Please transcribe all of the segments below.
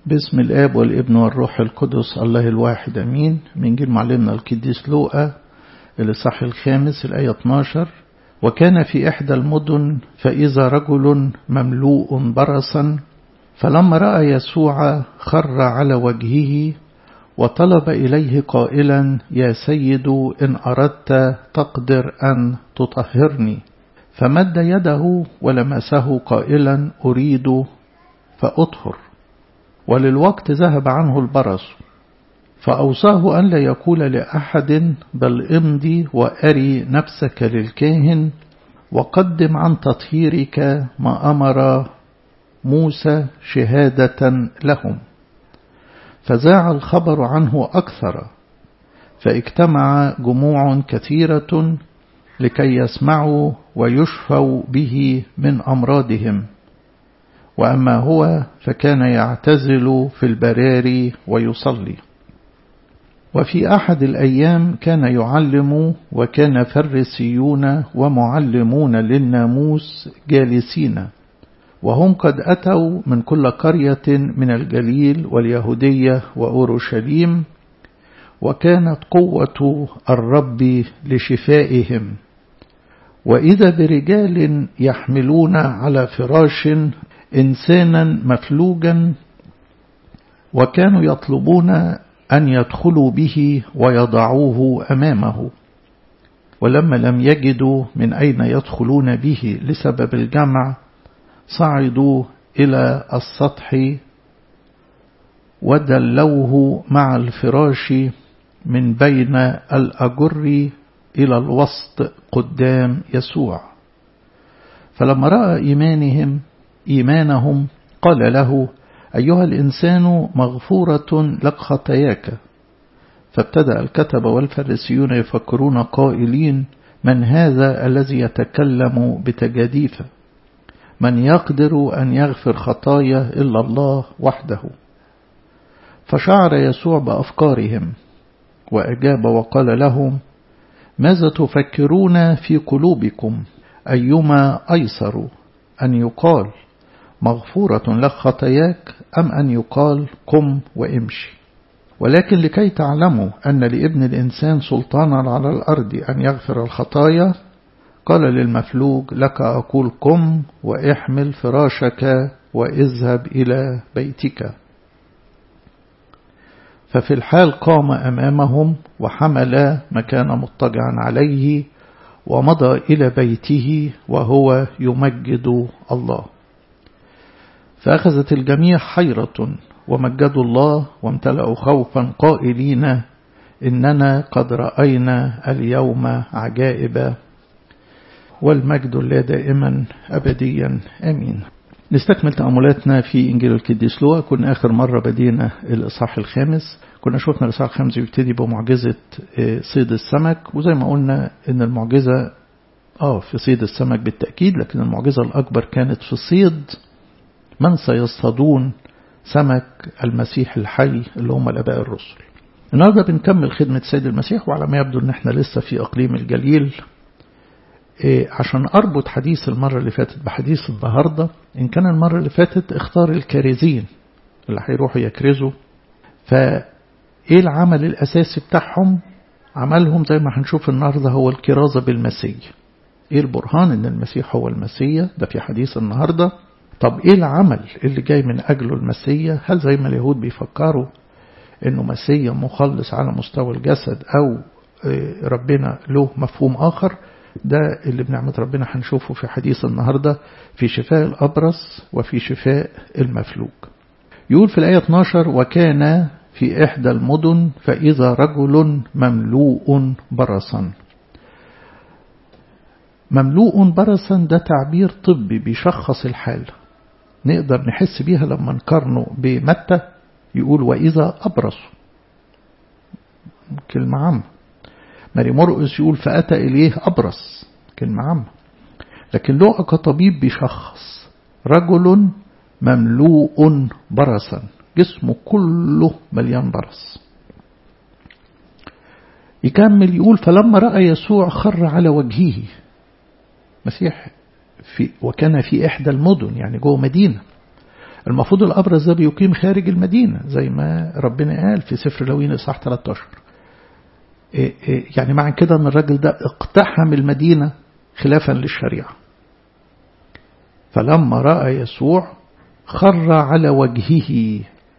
باسم الآب والابن والروح القدس الله الواحد أمين من جيل معلمنا القديس لوقا الإصحاح الخامس الآية 12 وكان في إحدى المدن فإذا رجل مملوء برصا فلما رأى يسوع خر على وجهه وطلب إليه قائلا يا سيد إن أردت تقدر أن تطهرني فمد يده ولمسه قائلا أريد فأطهر وللوقت ذهب عنه البرص فأوصاه أن لا يقول لأحد بل امضي وأري نفسك للكاهن وقدم عن تطهيرك ما أمر موسى شهادة لهم فذاع الخبر عنه أكثر فاجتمع جموع كثيرة لكي يسمعوا ويشفوا به من أمراضهم وأما هو فكان يعتزل في البراري ويصلي وفي أحد الأيام كان يعلم وكان فرسيون ومعلمون للناموس جالسين وهم قد أتوا من كل قرية من الجليل واليهودية وأورشليم وكانت قوة الرب لشفائهم وإذا برجال يحملون على فراش إنسانا مفلوجا وكانوا يطلبون أن يدخلوا به ويضعوه أمامه ولما لم يجدوا من أين يدخلون به لسبب الجمع صعدوا إلى السطح ودلوه مع الفراش من بين الأجر إلى الوسط قدام يسوع فلما رأى إيمانهم إيمانهم قال له أيها الإنسان مغفورة لك خطاياك فابتدأ الكتب والفريسيون يفكرون قائلين من هذا الذي يتكلم بتجاديف من يقدر أن يغفر خطايا إلا الله وحده فشعر يسوع بأفكارهم وأجاب وقال لهم ماذا تفكرون في قلوبكم أيما أيسر أن يقال مغفورة لك خطاياك أم أن يقال قم وامشي ولكن لكي تعلموا أن لابن الإنسان سلطانا على الأرض أن يغفر الخطايا قال للمفلوج لك أقول قم واحمل فراشك واذهب إلى بيتك ففي الحال قام أمامهم وحمل ما كان مضطجعا عليه ومضى إلى بيته وهو يمجد الله فأخذت الجميع حيرة ومجدوا الله وامتلأوا خوفا قائلين إننا قد رأينا اليوم عجائب والمجد لا دائما أبديا أمين نستكمل تأملاتنا في إنجيل القديس لوقا كنا آخر مرة بدينا الإصحاح الخامس كنا شفنا الإصحاح الخامس يبتدي بمعجزة صيد السمك وزي ما قلنا إن المعجزة آه في صيد السمك بالتأكيد لكن المعجزة الأكبر كانت في صيد من سيصطادون سمك المسيح الحي اللي هم الآباء الرسل النهارده بنكمل خدمة سيد المسيح وعلى ما يبدو إن احنا لسه في إقليم الجليل إيه عشان أربط حديث المرة اللي فاتت بحديث النهاردة إن كان المرة اللي فاتت اختار الكارزين اللي هيروحوا يكرزوا فإيه العمل الأساسي بتاعهم عملهم زي ما هنشوف النهاردة هو الكرازة بالمسيح إيه البرهان إن المسيح هو المسيح ده في حديث النهاردة طب إيه العمل اللي جاي من أجله المسيح هل زي ما اليهود بيفكروا إنه مسيح مخلص على مستوى الجسد أو ربنا له مفهوم آخر ده اللي بنعمة ربنا هنشوفه في حديث النهاردة في شفاء الأبرص وفي شفاء المفلوج يقول في الآية 12 وكان في إحدى المدن فإذا رجل مملوء برصا مملوء برصا ده تعبير طبي بيشخص الحال نقدر نحس بيها لما نقارنه بمتى يقول وإذا أبرص كلمة عامة ماري مرقس يقول فأتى إليه أبرص كلمة عامة لكن لوقا كطبيب بيشخص رجل مملوء برصا جسمه كله مليان برص يكمل يقول فلما رأى يسوع خر على وجهه مسيح في وكان في إحدى المدن يعني جوه مدينة المفروض الأبرص ده بيقيم خارج المدينة زي ما ربنا قال في سفر لوين إصحاح 13 يعني معنى كده أن الراجل ده اقتحم المدينة خلافا للشريعة فلما رأى يسوع خر على وجهه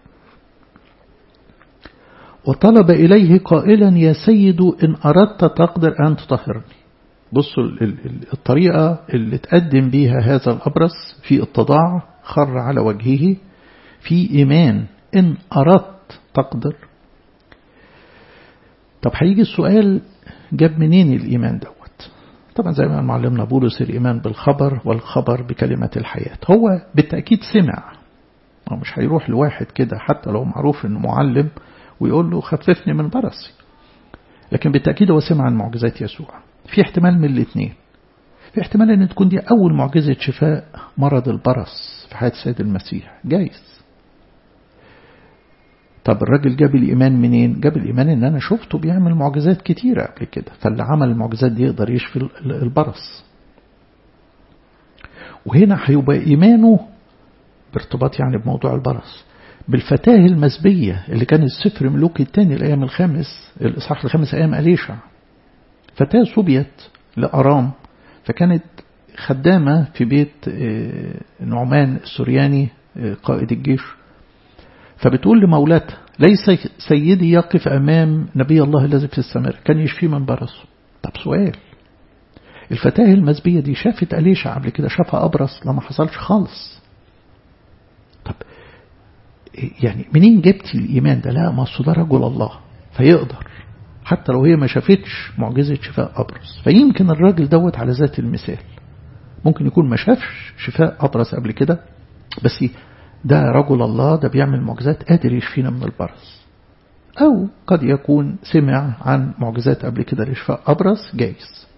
وطلب إليه قائلا يا سيد إن أردت تقدر أن تطهرني بصوا الطريقة اللي تقدم بيها هذا الأبرص في اتضاع خر على وجهه في إيمان إن أردت تقدر طب هيجي السؤال جاب منين الإيمان دوت طبعا زي ما معلمنا بولس الإيمان بالخبر والخبر بكلمة الحياة هو بالتأكيد سمع هو مش هيروح لواحد كده حتى لو معروف إنه معلم ويقول له خففني من برصي لكن بالتأكيد هو سمع عن معجزات يسوع في احتمال من الاثنين في احتمال ان تكون دي اول معجزة شفاء مرض البرص في حياة السيد المسيح جايز طب الراجل جاب الإيمان منين جاب الإيمان ان انا شفته بيعمل معجزات كتيرة قبل كده فاللي عمل المعجزات دي يقدر يشفي البرص وهنا هيبقى إيمانه بارتباط يعني بموضوع البرص بالفتاة المسبية اللي كان السفر ملوك الثاني الأيام الخامس الإصحاح الخامس أيام أليشع فتاة صبيت لأرام فكانت خدامة في بيت نعمان السورياني قائد الجيش فبتقول لمولاتها ليس سيدي يقف أمام نبي الله الذي في السماء كان يشفيه من برصه طب سؤال الفتاة المسبية دي شافت أليشع قبل كده شافها أبرص لما حصلش خالص طب يعني منين جبتي الإيمان ده لا ما ده رجل الله فيقدر حتى لو هي ما شافتش معجزة شفاء أبرص فيمكن الراجل دوت على ذات المثال ممكن يكون ما شافش شفاء أبرص قبل كده بس ده رجل الله ده بيعمل معجزات قادر يشفينا من البرص أو قد يكون سمع عن معجزات قبل كده لشفاء أبرص جايز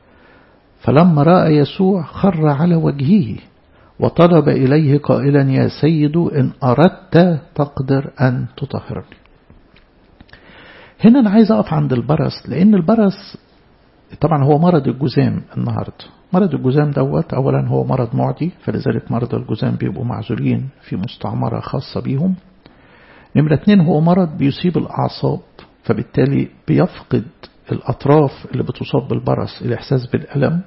فلما رأى يسوع خر على وجهه وطلب إليه قائلا يا سيد إن أردت تقدر أن تطهرني هنا أنا عايز أقف عند البرص لأن البرص طبعا هو مرض الجزام النهاردة مرض الجزام دوت أولا هو مرض معدي فلذلك مرضى الجزام بيبقوا معزولين في مستعمرة خاصة بيهم نمرة اتنين هو مرض بيصيب الأعصاب فبالتالي بيفقد الأطراف اللي بتصاب بالبرص الإحساس بالألم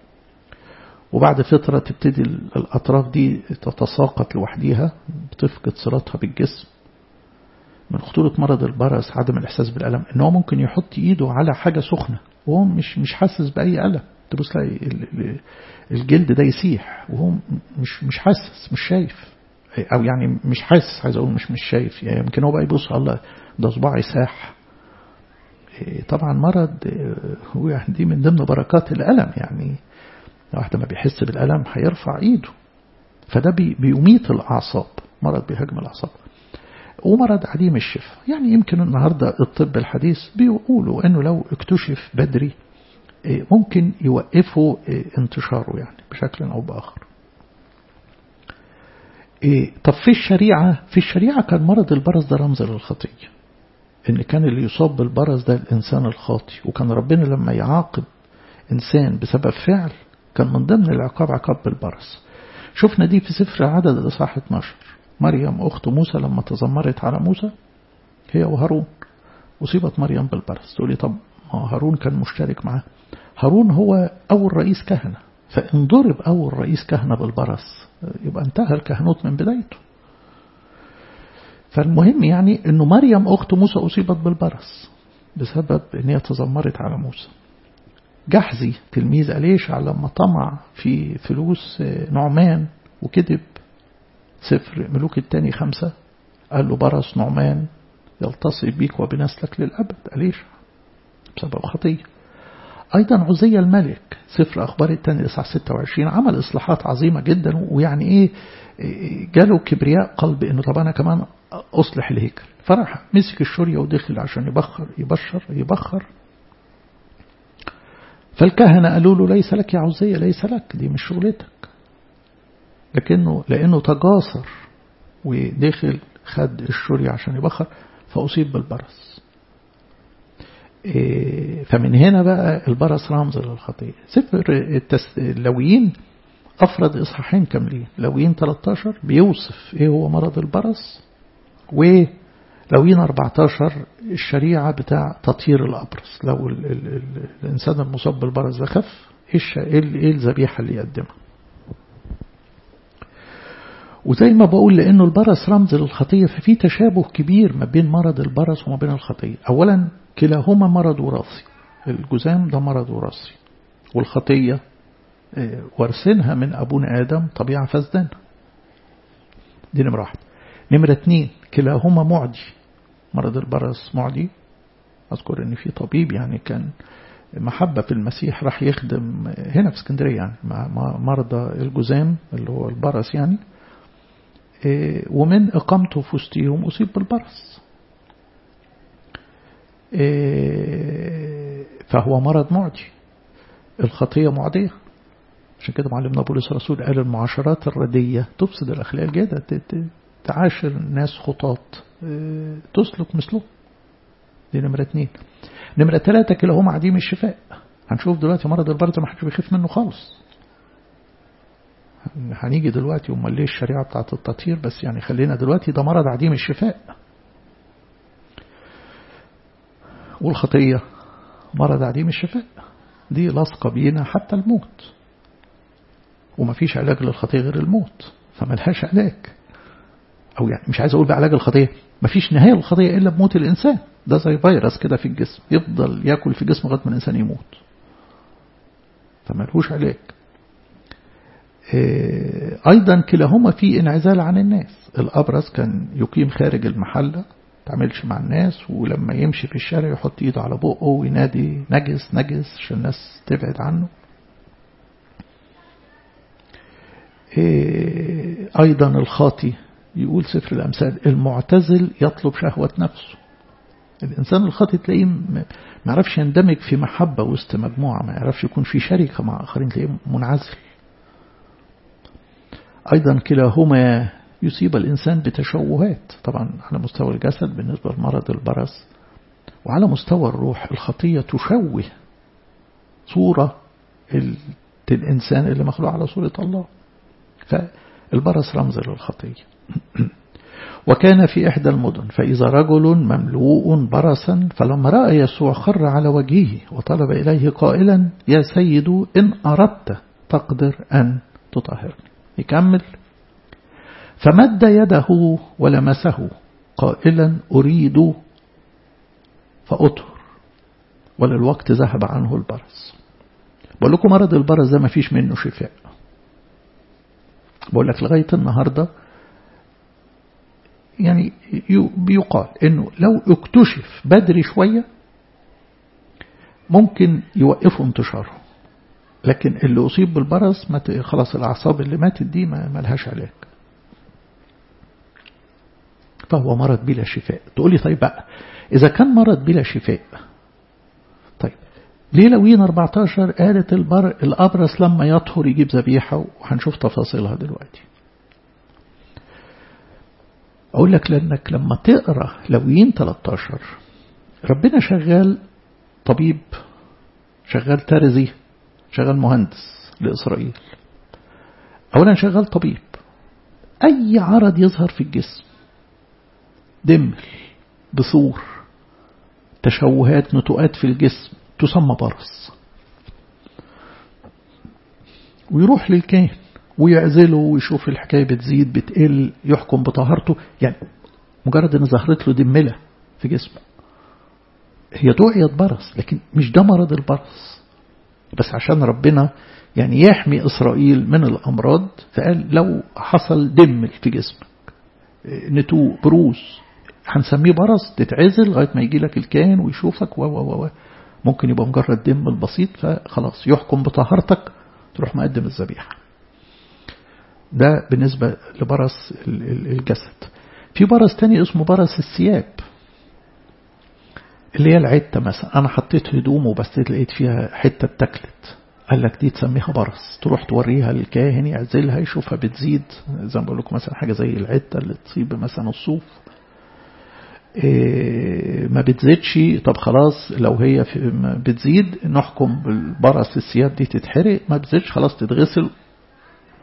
وبعد فترة تبتدي الأطراف دي تتساقط لوحديها بتفقد صلتها بالجسم من خطورة مرض البرص عدم الإحساس بالألم إن هو ممكن يحط إيده على حاجة سخنة وهو مش مش حاسس بأي ألم تبص تلاقي الجلد ده يسيح وهو مش مش حاسس مش شايف أو يعني مش حاسس عايز أقول مش مش شايف يعني يمكن هو بقى يبص الله ده صباعي ساح طبعا مرض هو يعني دي من ضمن بركات الألم يعني واحد ما بيحس بالألم هيرفع إيده فده بيميت الأعصاب مرض بيهاجم الأعصاب ومرض عديم الشفاء يعني يمكن النهاردة الطب الحديث بيقولوا أنه لو اكتشف بدري ممكن يوقفوا انتشاره يعني بشكل أو بآخر طب في الشريعة في الشريعة كان مرض البرص ده رمز للخطية إن كان اللي يصاب بالبرص ده الإنسان الخاطي وكان ربنا لما يعاقب إنسان بسبب فعل كان من ضمن العقاب عقاب بالبرص شفنا دي في سفر عدد الإصحاح 12 مريم أخت موسى لما تذمرت على موسى هي وهارون أصيبت مريم بالبرص تقول لي طب ما هارون كان مشترك معاه هارون هو أول رئيس كهنة فإن ضرب أول رئيس كهنة بالبرص يبقى انتهى الكهنوت من بدايته فالمهم يعني أنه مريم أخت موسى أصيبت بالبرص بسبب أن هي تذمرت على موسى جحزي تلميذ أليشع لما طمع في فلوس نعمان وكذب سفر ملوك الثاني خمسة قال له برص نعمان يلتصق بيك وبنسلك للأبد أليشع بسبب خطية أيضا عزية الملك سفر أخبار الثاني إصحاح 26 عمل إصلاحات عظيمة جدا ويعني إيه جاله كبرياء قلب إنه طب أنا كمان أصلح الهيكل فراح مسك الشورية ودخل عشان يبخر يبشر يبخر فالكهنة قالوا له ليس لك يا عزية ليس لك دي مش شغلتك لكنه لأنه تجاسر ودخل خد الشورية عشان يبخر فأصيب بالبرص فمن هنا بقى البرص رمز للخطية سفر اللويين أفرد إصحاحين كاملين لوين 13 بيوصف إيه هو مرض البرص ولوين 14 الشريعة بتاع تطهير الأبرص لو ال ال ال الإنسان المصاب بالبرص ده خف إيه الذبيحة اللي يقدمها وزي ما بقول لأنه البرص رمز للخطية ففي تشابه كبير ما بين مرض البرص وما بين الخطية أولا كلاهما مرض وراثي الجزام ده مرض وراثي والخطية وارثينها من أبونا آدم طبيعة فاسدانة دي نمرة واحد نمرة اتنين كلاهما معدي مرض البرص معدي أذكر أن في طبيب يعني كان محبة في المسيح راح يخدم هنا في اسكندرية يعني مع مرضى الجزام اللي هو البرص يعني ومن إقامته في وسطهم أصيب بالبرص فهو مرض معدي الخطية معدية عشان كده معلمنا بولس الرسول قال المعاشرات الردية تفسد الأخلاق الجيدة تعاشر ناس خطاط تسلك مثله دي نمرة اتنين نمرة ثلاثة كلاهما عديم الشفاء هنشوف دلوقتي مرض البرد ما حدش بيخاف منه خالص هنيجي دلوقتي امال ليه الشريعة بتاعت التطهير بس يعني خلينا دلوقتي ده مرض عديم الشفاء والخطية مرض عديم الشفاء دي لاصقة بينا حتى الموت وما فيش علاج للخطية غير الموت فملهاش علاج أو يعني مش عايز أقول بعلاج الخطية ما فيش نهاية للخطية إلا بموت الإنسان ده زي فيروس كده في الجسم يفضل ياكل في جسم لغاية ما الإنسان يموت فملهوش علاج أيضا كلاهما في انعزال عن الناس الأبرز كان يقيم خارج المحلة تعملش مع الناس ولما يمشي في الشارع يحط ايده على بقه وينادي نجس نجس عشان الناس تبعد عنه أيضا الخاطي يقول سفر الأمثال المعتزل يطلب شهوة نفسه الإنسان الخاطي تلاقيه ما يعرفش يندمج في محبة وسط مجموعة ما يعرفش يكون في شركة مع آخرين تلاقيه منعزل أيضا كلاهما يصيب الإنسان بتشوهات طبعا على مستوى الجسد بالنسبة لمرض البرص وعلى مستوى الروح الخطية تشوه صورة الإنسان اللي مخلوق على صورة الله فالبرص رمز للخطية وكان في إحدى المدن فإذا رجل مملوء برصا فلما رأى يسوع خر على وجهه وطلب إليه قائلا يا سيد إن أردت تقدر أن تطهرني يكمل فمد يده ولمسه قائلا أريد فأطهر وللوقت ذهب عنه البرص بقول لكم مرض البرص ده ما فيش منه شفاء بقول لك لغاية النهاردة يعني بيقال انه لو اكتشف بدري شوية ممكن يوقفوا انتشاره لكن اللي أصيب بالبرص خلاص الأعصاب اللي ماتت دي ما لهاش علاج فهو مرض بلا شفاء تقول لي طيب بقى إذا كان مرض بلا شفاء طيب ليه لوين 14 قالت البر الأبرص لما يطهر يجيب ذبيحة وهنشوف تفاصيلها دلوقتي أقول لك لأنك لما تقرأ لوين 13 ربنا شغال طبيب شغال ترزي شغال مهندس لإسرائيل أولا شغال طبيب أي عرض يظهر في الجسم دمل بثور تشوهات نتوءات في الجسم تسمى برص ويروح للكاهن ويعزله ويشوف الحكاية بتزيد بتقل يحكم بطهارته يعني مجرد ان ظهرت له دملة في جسمه هي دعيت برص لكن مش ده مرض البرص بس عشان ربنا يعني يحمي إسرائيل من الأمراض فقال لو حصل دم في جسمك نتوء بروز هنسميه برص تتعزل لغاية ما يجي لك الكاهن ويشوفك و و و ممكن يبقى مجرد دم البسيط فخلاص يحكم بطهارتك تروح مقدم الذبيحة ده بالنسبة لبرص الجسد في برص تاني اسمه برص الثياب اللي هي العتة مثلا أنا حطيت هدوم وبس لقيت فيها حتة اتكلت قال لك دي تسميها برص تروح توريها للكاهن يعزلها يشوفها بتزيد زي ما بقول لكم مثلا حاجة زي العتة اللي تصيب مثلا الصوف إيه ما بتزيدش طب خلاص لو هي بتزيد نحكم بالبرص الثياب دي تتحرق ما بتزيدش خلاص تتغسل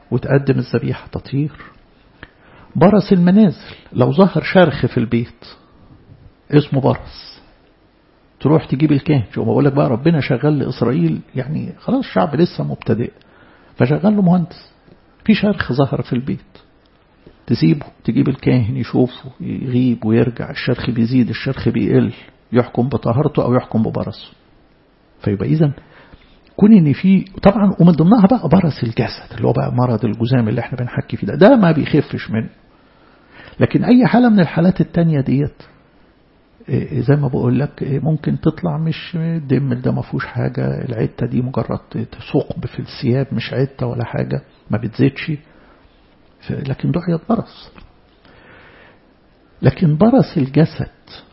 وتقدم الذبيحة تطير برص المنازل لو ظهر شرخ في البيت اسمه برص تروح تجيب الكاهن شو بقول لك بقى ربنا شغال لإسرائيل يعني خلاص الشعب لسه مبتدئ فشغال له مهندس في شرخ ظهر في البيت تسيبه تجيب الكاهن يشوفه يغيب ويرجع الشرخ بيزيد الشرخ بيقل يحكم بطهارته أو يحكم ببرصه فيبقى إذا كون ان في طبعا ومن ضمنها بقى برص الجسد اللي هو بقى مرض الجزام اللي احنا بنحكي فيه ده ده ما بيخفش منه لكن اي حالة من الحالات التانية ديت زي ما بقول لك ممكن تطلع مش دم ده ما فيهوش حاجة العتة دي مجرد ثقب في الثياب مش عتة ولا حاجة ما بتزيدش لكن دعيت برص لكن برص الجسد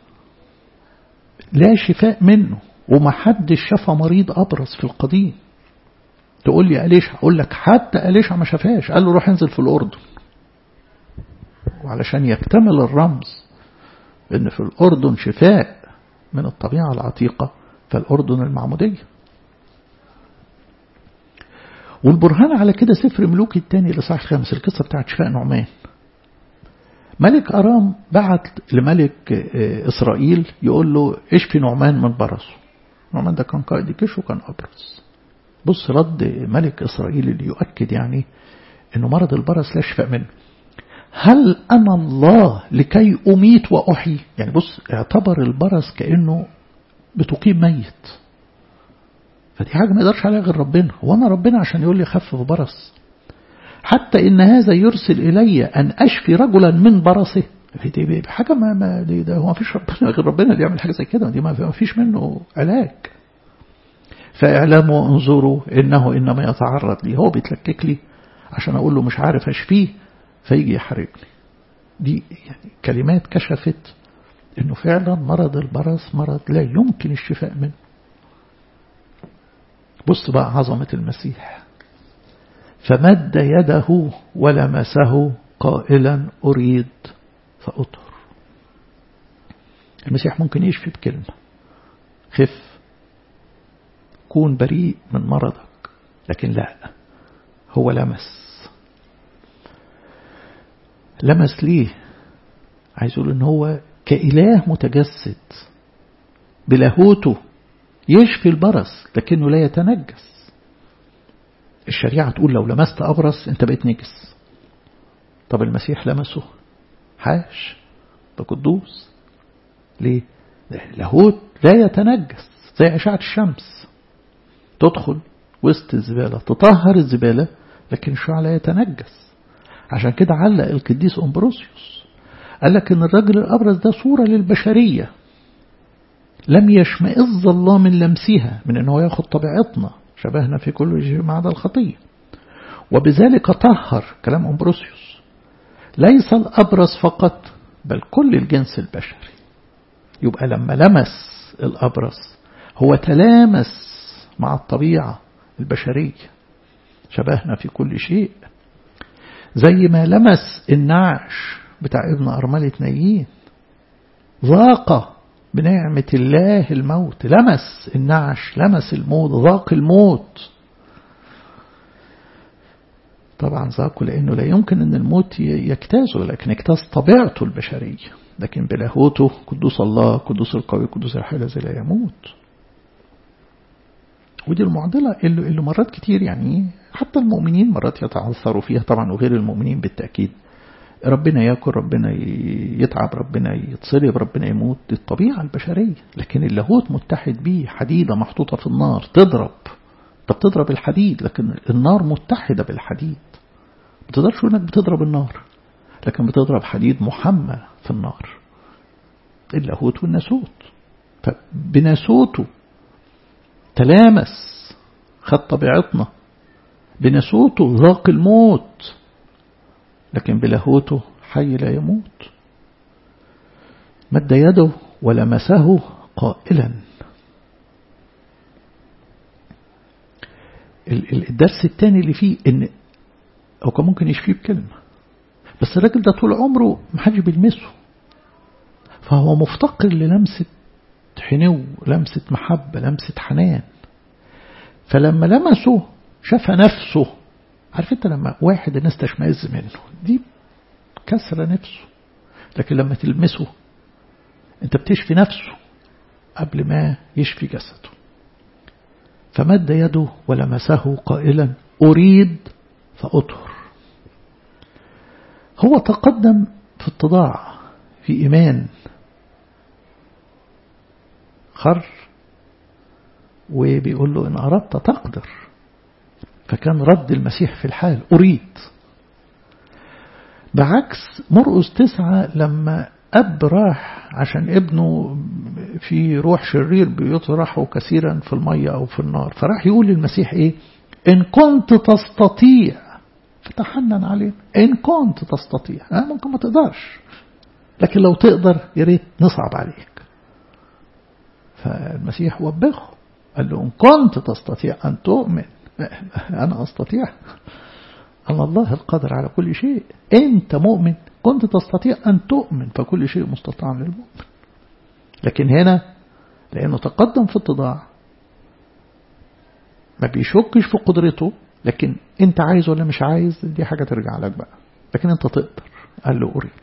لا شفاء منه وما حدش شفى مريض أبرص في القديم تقول لي أليشع أقول لك حتى أليشع ما شافهاش قال له روح انزل في الأردن وعلشان يكتمل الرمز ان في الأردن شفاء من الطبيعة العتيقة فالأردن المعمودية والبرهان على كده سفر ملوك الثاني لصح الخامس القصة بتاعت شفاء نعمان ملك أرام بعت لملك إسرائيل يقول له اشفي نعمان من برصه نعمان ده كان قائد الجيش وكان أبرص بص رد ملك إسرائيل اللي يؤكد يعني أنه مرض البرص لا شفاء منه هل أنا الله لكي أميت وأحيي يعني بص اعتبر البرص كأنه بتقيم ميت فدي حاجة ما يقدرش عليها غير ربنا وانا ربنا عشان يقول لي خفف برص حتى إن هذا يرسل إلي أن أشفي رجلا من برصه دي حاجة ما, ما دي ده هو ما فيش ربنا غير ربنا اللي يعمل حاجة زي كده دي ما فيش منه علاج فاعلموا انظروا إنه إنما يتعرض لي هو بيتلكك لي عشان أقول له مش عارف أشفيه فيجي يحاربني دي يعني كلمات كشفت إنه فعلا مرض البرص مرض لا يمكن الشفاء منه بص بقى عظمة المسيح فمد يده ولمسه قائلا أريد فأطهر المسيح ممكن يشفي بكلمة خف كون بريء من مرضك لكن لا هو لمس لمس ليه عايز يقول ان هو كإله متجسد بلاهوته يشفي البرص لكنه لا يتنجس الشريعة تقول لو لمست أبرص أنت بقيت نجس طب المسيح لمسه حاش ده قدوس ليه لاهوت لا يتنجس زي أشعة الشمس تدخل وسط الزبالة تطهر الزبالة لكن الشعاع لا يتنجس عشان كده علق القديس أمبروسيوس قال لك إن الرجل الأبرص ده صورة للبشرية لم يشمئز الله من لمسها من أنه ياخد طبيعتنا شبهنا في كل شيء ما عدا الخطية وبذلك طهر كلام أمبروسيوس ليس الأبرص فقط بل كل الجنس البشري يبقى لما لمس الأبرص هو تلامس مع الطبيعة البشرية شبهنا في كل شيء زي ما لمس النعش بتاع ابن أرملة نايين ذاق بنعمة الله الموت لمس النعش لمس الموت ذاق الموت طبعا ذاقه لأنه لا يمكن أن الموت يجتازه لكن اجتاز طبيعته البشرية لكن بلاهوته قدوس الله قدوس القوي قدوس الحي الذي لا يموت ودي المعضلة اللي, اللي مرات كتير يعني حتى المؤمنين مرات يتعثروا فيها طبعا وغير المؤمنين بالتأكيد ربنا ياكل ربنا يتعب ربنا يتصلب ربنا يموت دي الطبيعة البشرية لكن اللاهوت متحد بيه حديدة محطوطة في النار تضرب طب تضرب الحديد لكن النار متحدة بالحديد ما تقدرش انك بتضرب النار لكن بتضرب حديد محمى في النار اللاهوت والناسوت فبناسوته تلامس خد طبيعتنا بناسوته ذاق الموت لكن بلاهوته حي لا يموت مد يده ولمسه قائلا الدرس الثاني اللي فيه ان او كان ممكن يشفيه بكلمة بس الراجل ده طول عمره محدش بيلمسه فهو مفتقر للمسة حنو لمسة محبة لمسة حنان فلما لمسه شاف نفسه عارف انت لما واحد الناس تشمئز منه دي كسر نفسه لكن لما تلمسه انت بتشفي نفسه قبل ما يشفي جسده فمد يده ولمسه قائلا أريد فأطهر هو تقدم في اتضاع في إيمان خر وبيقول له إن أردت تقدر فكان رد المسيح في الحال أريد بعكس مرقس تسعة لما أب راح عشان ابنه في روح شرير بيطرحه كثيرا في المية أو في النار فراح يقول للمسيح إيه إن كنت تستطيع فتحنن علينا إن كنت تستطيع أه ممكن ما تقدرش لكن لو تقدر يا ريت نصعب عليك فالمسيح وبخه قال له إن كنت تستطيع أن تؤمن أنا أستطيع أن الله القادر على كل شيء أنت مؤمن كنت تستطيع أن تؤمن فكل شيء مستطاع للمؤمن لكن هنا لأنه تقدم في اتضاع ما بيشكش في قدرته لكن انت عايز ولا مش عايز دي حاجة ترجع لك بقى لكن انت تقدر قال له أريد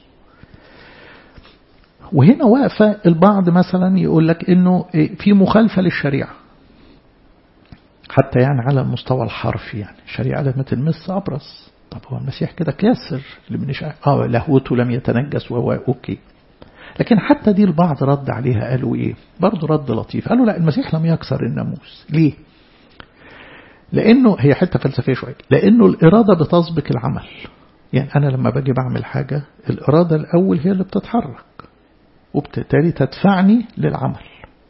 وهنا واقفة البعض مثلا يقول لك انه في مخالفة للشريعة حتى يعني على المستوى الحرفي يعني الشريعة لما تلمس أبرص طب هو المسيح كده كاسر اللي من اه لاهوته لم يتنجس وهو اوكي لكن حتى دي البعض رد عليها قالوا ايه برضه رد لطيف قالوا لا المسيح لم يكسر الناموس ليه لانه هي حته فلسفيه شويه لانه الاراده بتسبق العمل يعني انا لما باجي بعمل حاجه الاراده الاول هي اللي بتتحرك وبالتالي تدفعني للعمل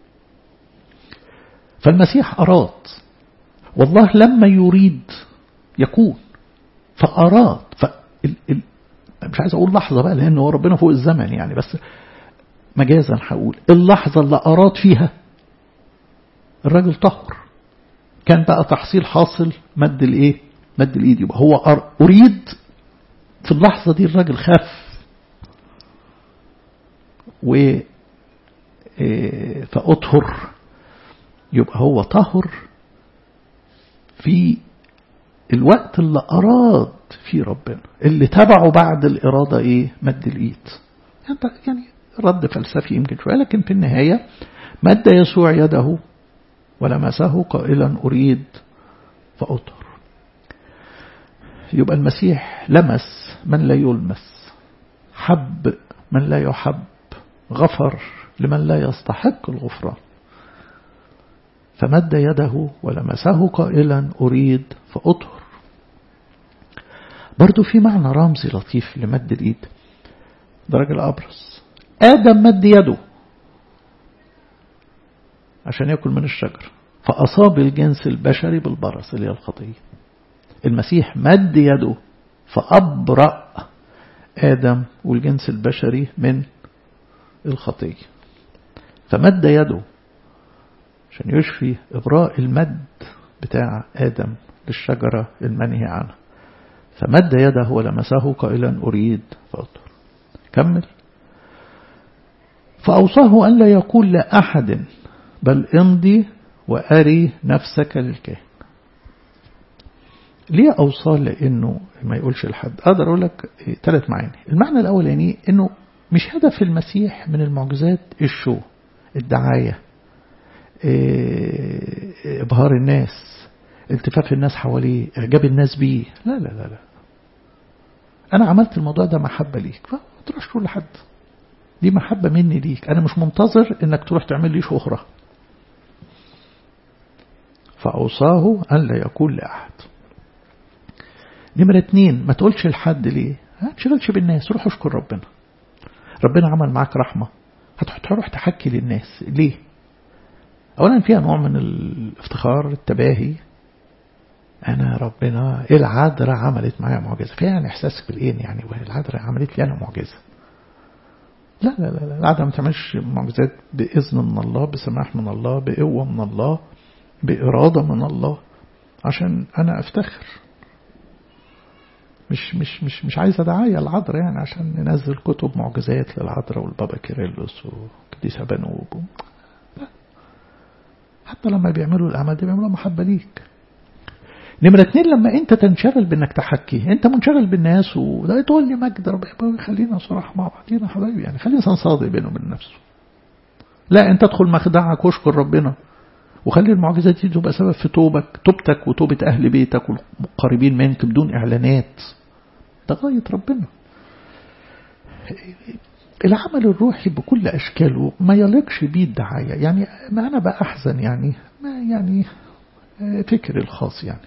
فالمسيح اراد والله لما يريد يكون فأراد ف مش عايز أقول لحظة بقى لأنه ربنا فوق الزمن يعني بس مجازا هقول اللحظة اللي أراد فيها الراجل طهر كان بقى تحصيل حاصل مد الايه مد الايد يبقى هو أريد في اللحظة دي الراجل خاف و فأطهر يبقى هو طهر في الوقت اللي أراد فيه ربنا اللي تبعه بعد الإرادة إيه مد الإيد يعني رد فلسفي يمكن شوية لكن في النهاية مد يسوع يده ولمسه قائلا أريد فأطهر يبقى المسيح لمس من لا يلمس حب من لا يحب غفر لمن لا يستحق الغفران فمد يده ولمسه قائلا أريد فأطهر برضو في معنى رمزي لطيف لمد الإيد ده راجل أبرص آدم مد يده عشان يأكل من الشجر فأصاب الجنس البشري بالبرص اللي هي الخطية المسيح مد يده فأبرأ آدم والجنس البشري من الخطية فمد يده عشان يشفي إبراء المد بتاع آدم للشجرة المنهي عنها فمد يده ولمسه قائلا أريد فأطهر كمل فأوصاه أن لا يقول لأحد بل امضي وأري نفسك للكاهن ليه أوصاه لأنه ما يقولش لحد أقدر أقول لك ثلاث معاني المعنى الأولاني أنه مش هدف المسيح من المعجزات الشو الدعاية إبهار الناس التفاف الناس حواليه إعجاب الناس بيه لا لا لا لا أنا عملت الموضوع ده محبة ليك فما تروحش تقول لحد دي محبة مني ليك أنا مش منتظر إنك تروح تعمل لي شهرة فأوصاه أن لا يقول لأحد نمرة اتنين ما تقولش لحد ليه ما تشغلش بالناس روح اشكر ربنا ربنا عمل معاك رحمة هتروح تحكي للناس ليه أولا فيها نوع من الافتخار التباهي أنا ربنا العذراء عملت معايا معجزة فيها يعني إحساس بالإيه يعني العذراء عملت لي أنا معجزة لا لا لا العذراء ما تعملش معجزات بإذن من الله بسماح من الله بقوة من الله بإرادة من الله عشان أنا أفتخر مش مش مش مش عايز دعاية العذراء يعني عشان ننزل كتب معجزات للعذراء والبابا كيرلس وقديسة بنوب لا حتى لما بيعملوا الأعمال دي بيعملوا محبة ليك نمرة اتنين لما انت تنشغل بانك تحكي انت منشغل بالناس وده تقول لي مجد ربنا خلينا صراحة مع بعضينا حبايبي يعني خلي انسان صادق بينه وبين نفسه لا انت ادخل مخدعك واشكر ربنا وخلي المعجزات دي تبقى سبب في توبك توبتك وتوبة أهل بيتك والقريبين منك بدون إعلانات ده غاية ربنا العمل الروحي بكل أشكاله ما يليقش بيه الدعاية يعني ما أنا بقى أحزن يعني ما يعني فكري الخاص يعني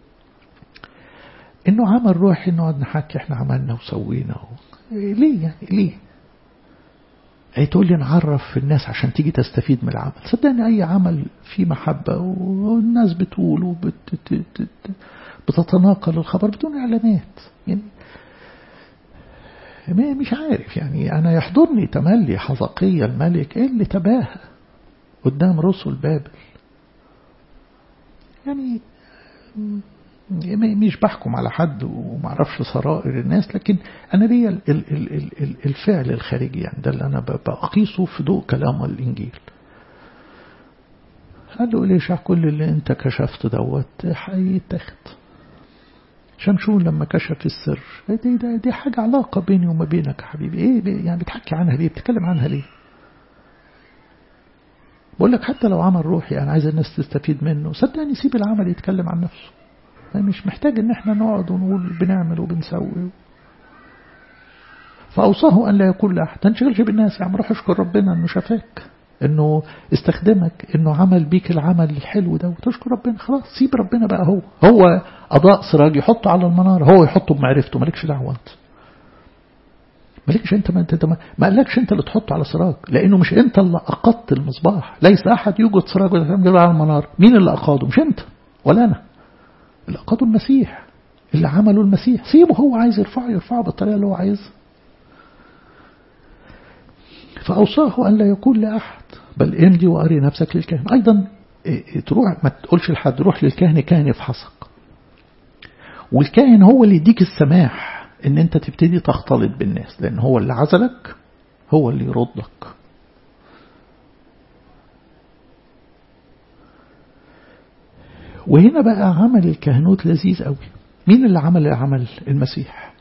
إنه عمل روحي نقعد نحكي إحنا عملنا وسوينا و... ليه يعني ليه أي تقول لي نعرف الناس عشان تيجي تستفيد من العمل صدقني أي عمل فيه محبة والناس بتقول وبت... بتتناقل الخبر بدون إعلانات يعني مش عارف يعني أنا يحضرني تملي حزقية الملك إيه اللي تباهى قدام رسل بابل يعني مش بحكم على حد ومعرفش سرائر الناس لكن أنا ليا الفعل الخارجي يعني ده اللي أنا بقيسه في ضوء كلام الإنجيل قال له ليش كل اللي انت كشفت دوت هيتاخد شمشون لما كشف السر دي, دي, دي حاجة علاقة بيني وما بينك يا حبيبي ايه يعني بتحكي عنها ليه بتتكلم عنها ليه بقول لك حتى لو عمل روحي انا عايز الناس تستفيد منه صدقني سيب العمل يتكلم عن نفسه مش محتاج ان احنا نقعد ونقول بنعمل وبنسوي فأوصاه أن لا يكون لأحد تنشغلش بالناس يا عم روح اشكر ربنا أنه شفاك أنه استخدمك أنه عمل بيك العمل الحلو ده وتشكر ربنا خلاص سيب ربنا بقى هو هو أضاء سراج يحطه على المنار هو يحطه بمعرفته مالكش دعوة أنت مالكش انت ما انت ما, ما قالكش انت اللي تحطه على سراج لانه مش انت اللي اقدت المصباح ليس احد يوجد سراج على المنار مين اللي اقاده مش انت ولا انا اللي أقاده المسيح اللي عمله المسيح سيبه هو عايز يرفعه يرفعه بالطريقة اللي هو عايزها فأوصاه أن لا يكون لأحد بل امضي وأري نفسك للكاهن أيضا تروح ما تقولش لحد روح للكاهن كاهن يفحصك والكاهن هو اللي يديك السماح ان انت تبتدي تختلط بالناس لان هو اللي عزلك هو اللي يردك وهنا بقى عمل الكهنوت لذيذ قوي مين اللي عمل العمل المسيح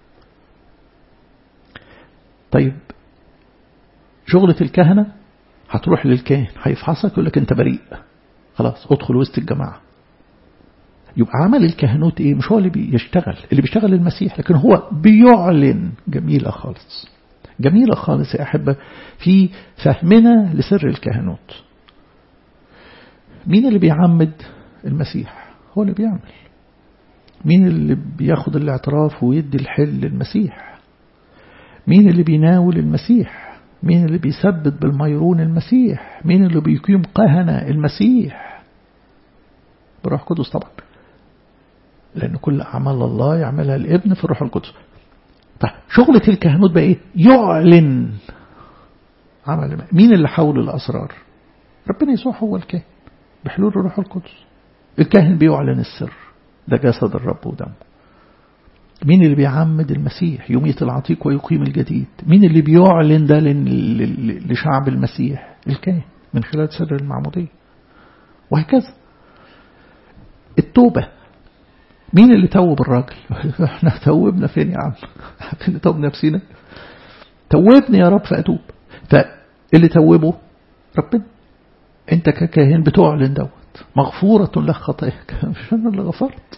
طيب شغلة الكهنة هتروح للكاهن هيفحصك يقول لك انت بريء خلاص ادخل وسط الجماعة يبقى عمل الكهنوت ايه مش هو اللي بيشتغل اللي بيشتغل المسيح لكن هو بيعلن جميلة خالص جميلة خالص يا أحبة في فهمنا لسر الكهنوت مين اللي بيعمد المسيح هو اللي بيعمل مين اللي بياخد الاعتراف ويدي الحل للمسيح مين اللي بيناول المسيح مين اللي بيثبت بالميرون المسيح مين اللي بيقيم قهنة المسيح بروح قدس طبعا لأن كل أعمال الله يعملها الابن في الروح القدس طيب شغلة الكهنوت بقى إيه يعلن عمل مين اللي حول الأسرار ربنا يسوع هو الكاهن بحلول الروح القدس الكاهن بيعلن السر ده جسد الرب ودمه مين اللي بيعمد المسيح يميت العتيق ويقيم الجديد مين اللي بيعلن ده لشعب المسيح الكاهن من خلال سر المعمودية وهكذا التوبة مين اللي توب الراجل احنا توبنا فين يا عم فين توب نفسنا توبني يا رب فأتوب فاللي توبه ربنا انت ككاهن بتعلن دوت مغفورة لك خطاياك مش انا اللي غفرت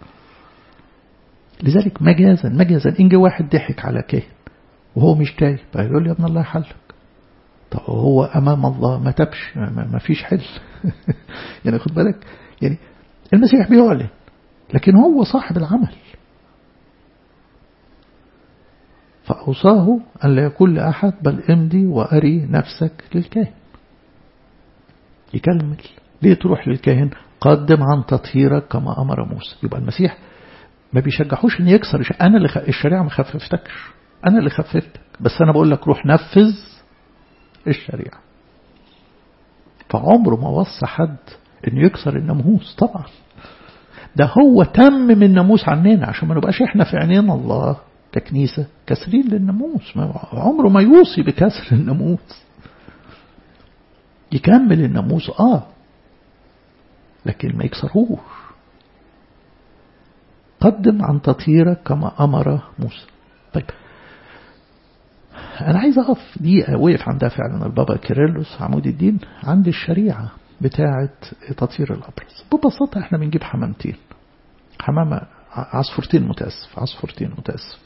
لذلك مجازا مجازا إن جه واحد ضحك على كاهن وهو مش تايب يقول لي يا ابن الله يحلك طب هو أمام الله ما تبش ما فيش حل يعني خد بالك يعني المسيح بيعلن لكن هو صاحب العمل فأوصاه أن لا يكون لأحد بل امضي وأري نفسك للكاهن يكمل ليه تروح للكاهن قدم عن تطهيرك كما أمر موسى يبقى المسيح ما بيشجعوش ان يكسر انا اللي خ... الشريعه ما خففتكش انا اللي خففتك بس انا بقول لك روح نفذ الشريعه فعمره ما وصى حد انه يكسر الناموس طبعا ده هو تمم الناموس عننا عشان ما نبقاش احنا في عينين الله ككنيسه كسرين للناموس ما عمره ما يوصي بكسر الناموس يكمل الناموس اه لكن ما يكسرهوش وقدم عن تطهيرك كما أمر موسى طيب أنا عايز أقف دقيقة وقف عندها فعلا البابا كيرلس عمود الدين عند الشريعة بتاعة تطهير الأبرص ببساطة احنا بنجيب حمامتين حمامة عصفورتين متأسف عصفورتين متأسف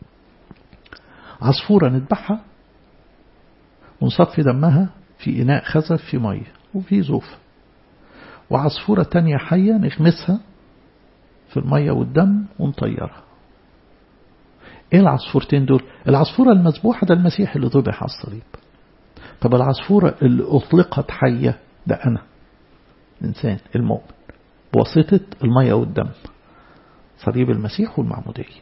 عصفورة نذبحها ونصفي دمها في إناء خزف في مية وفي زوف وعصفورة تانية حية نغمسها في المية والدم ونطيرها ايه العصفورتين دول العصفورة المذبوحة ده المسيح اللي ذبح على الصليب طب العصفورة اللي أطلقت حية ده أنا الإنسان المؤمن بواسطة المية والدم صليب المسيح والمعمودية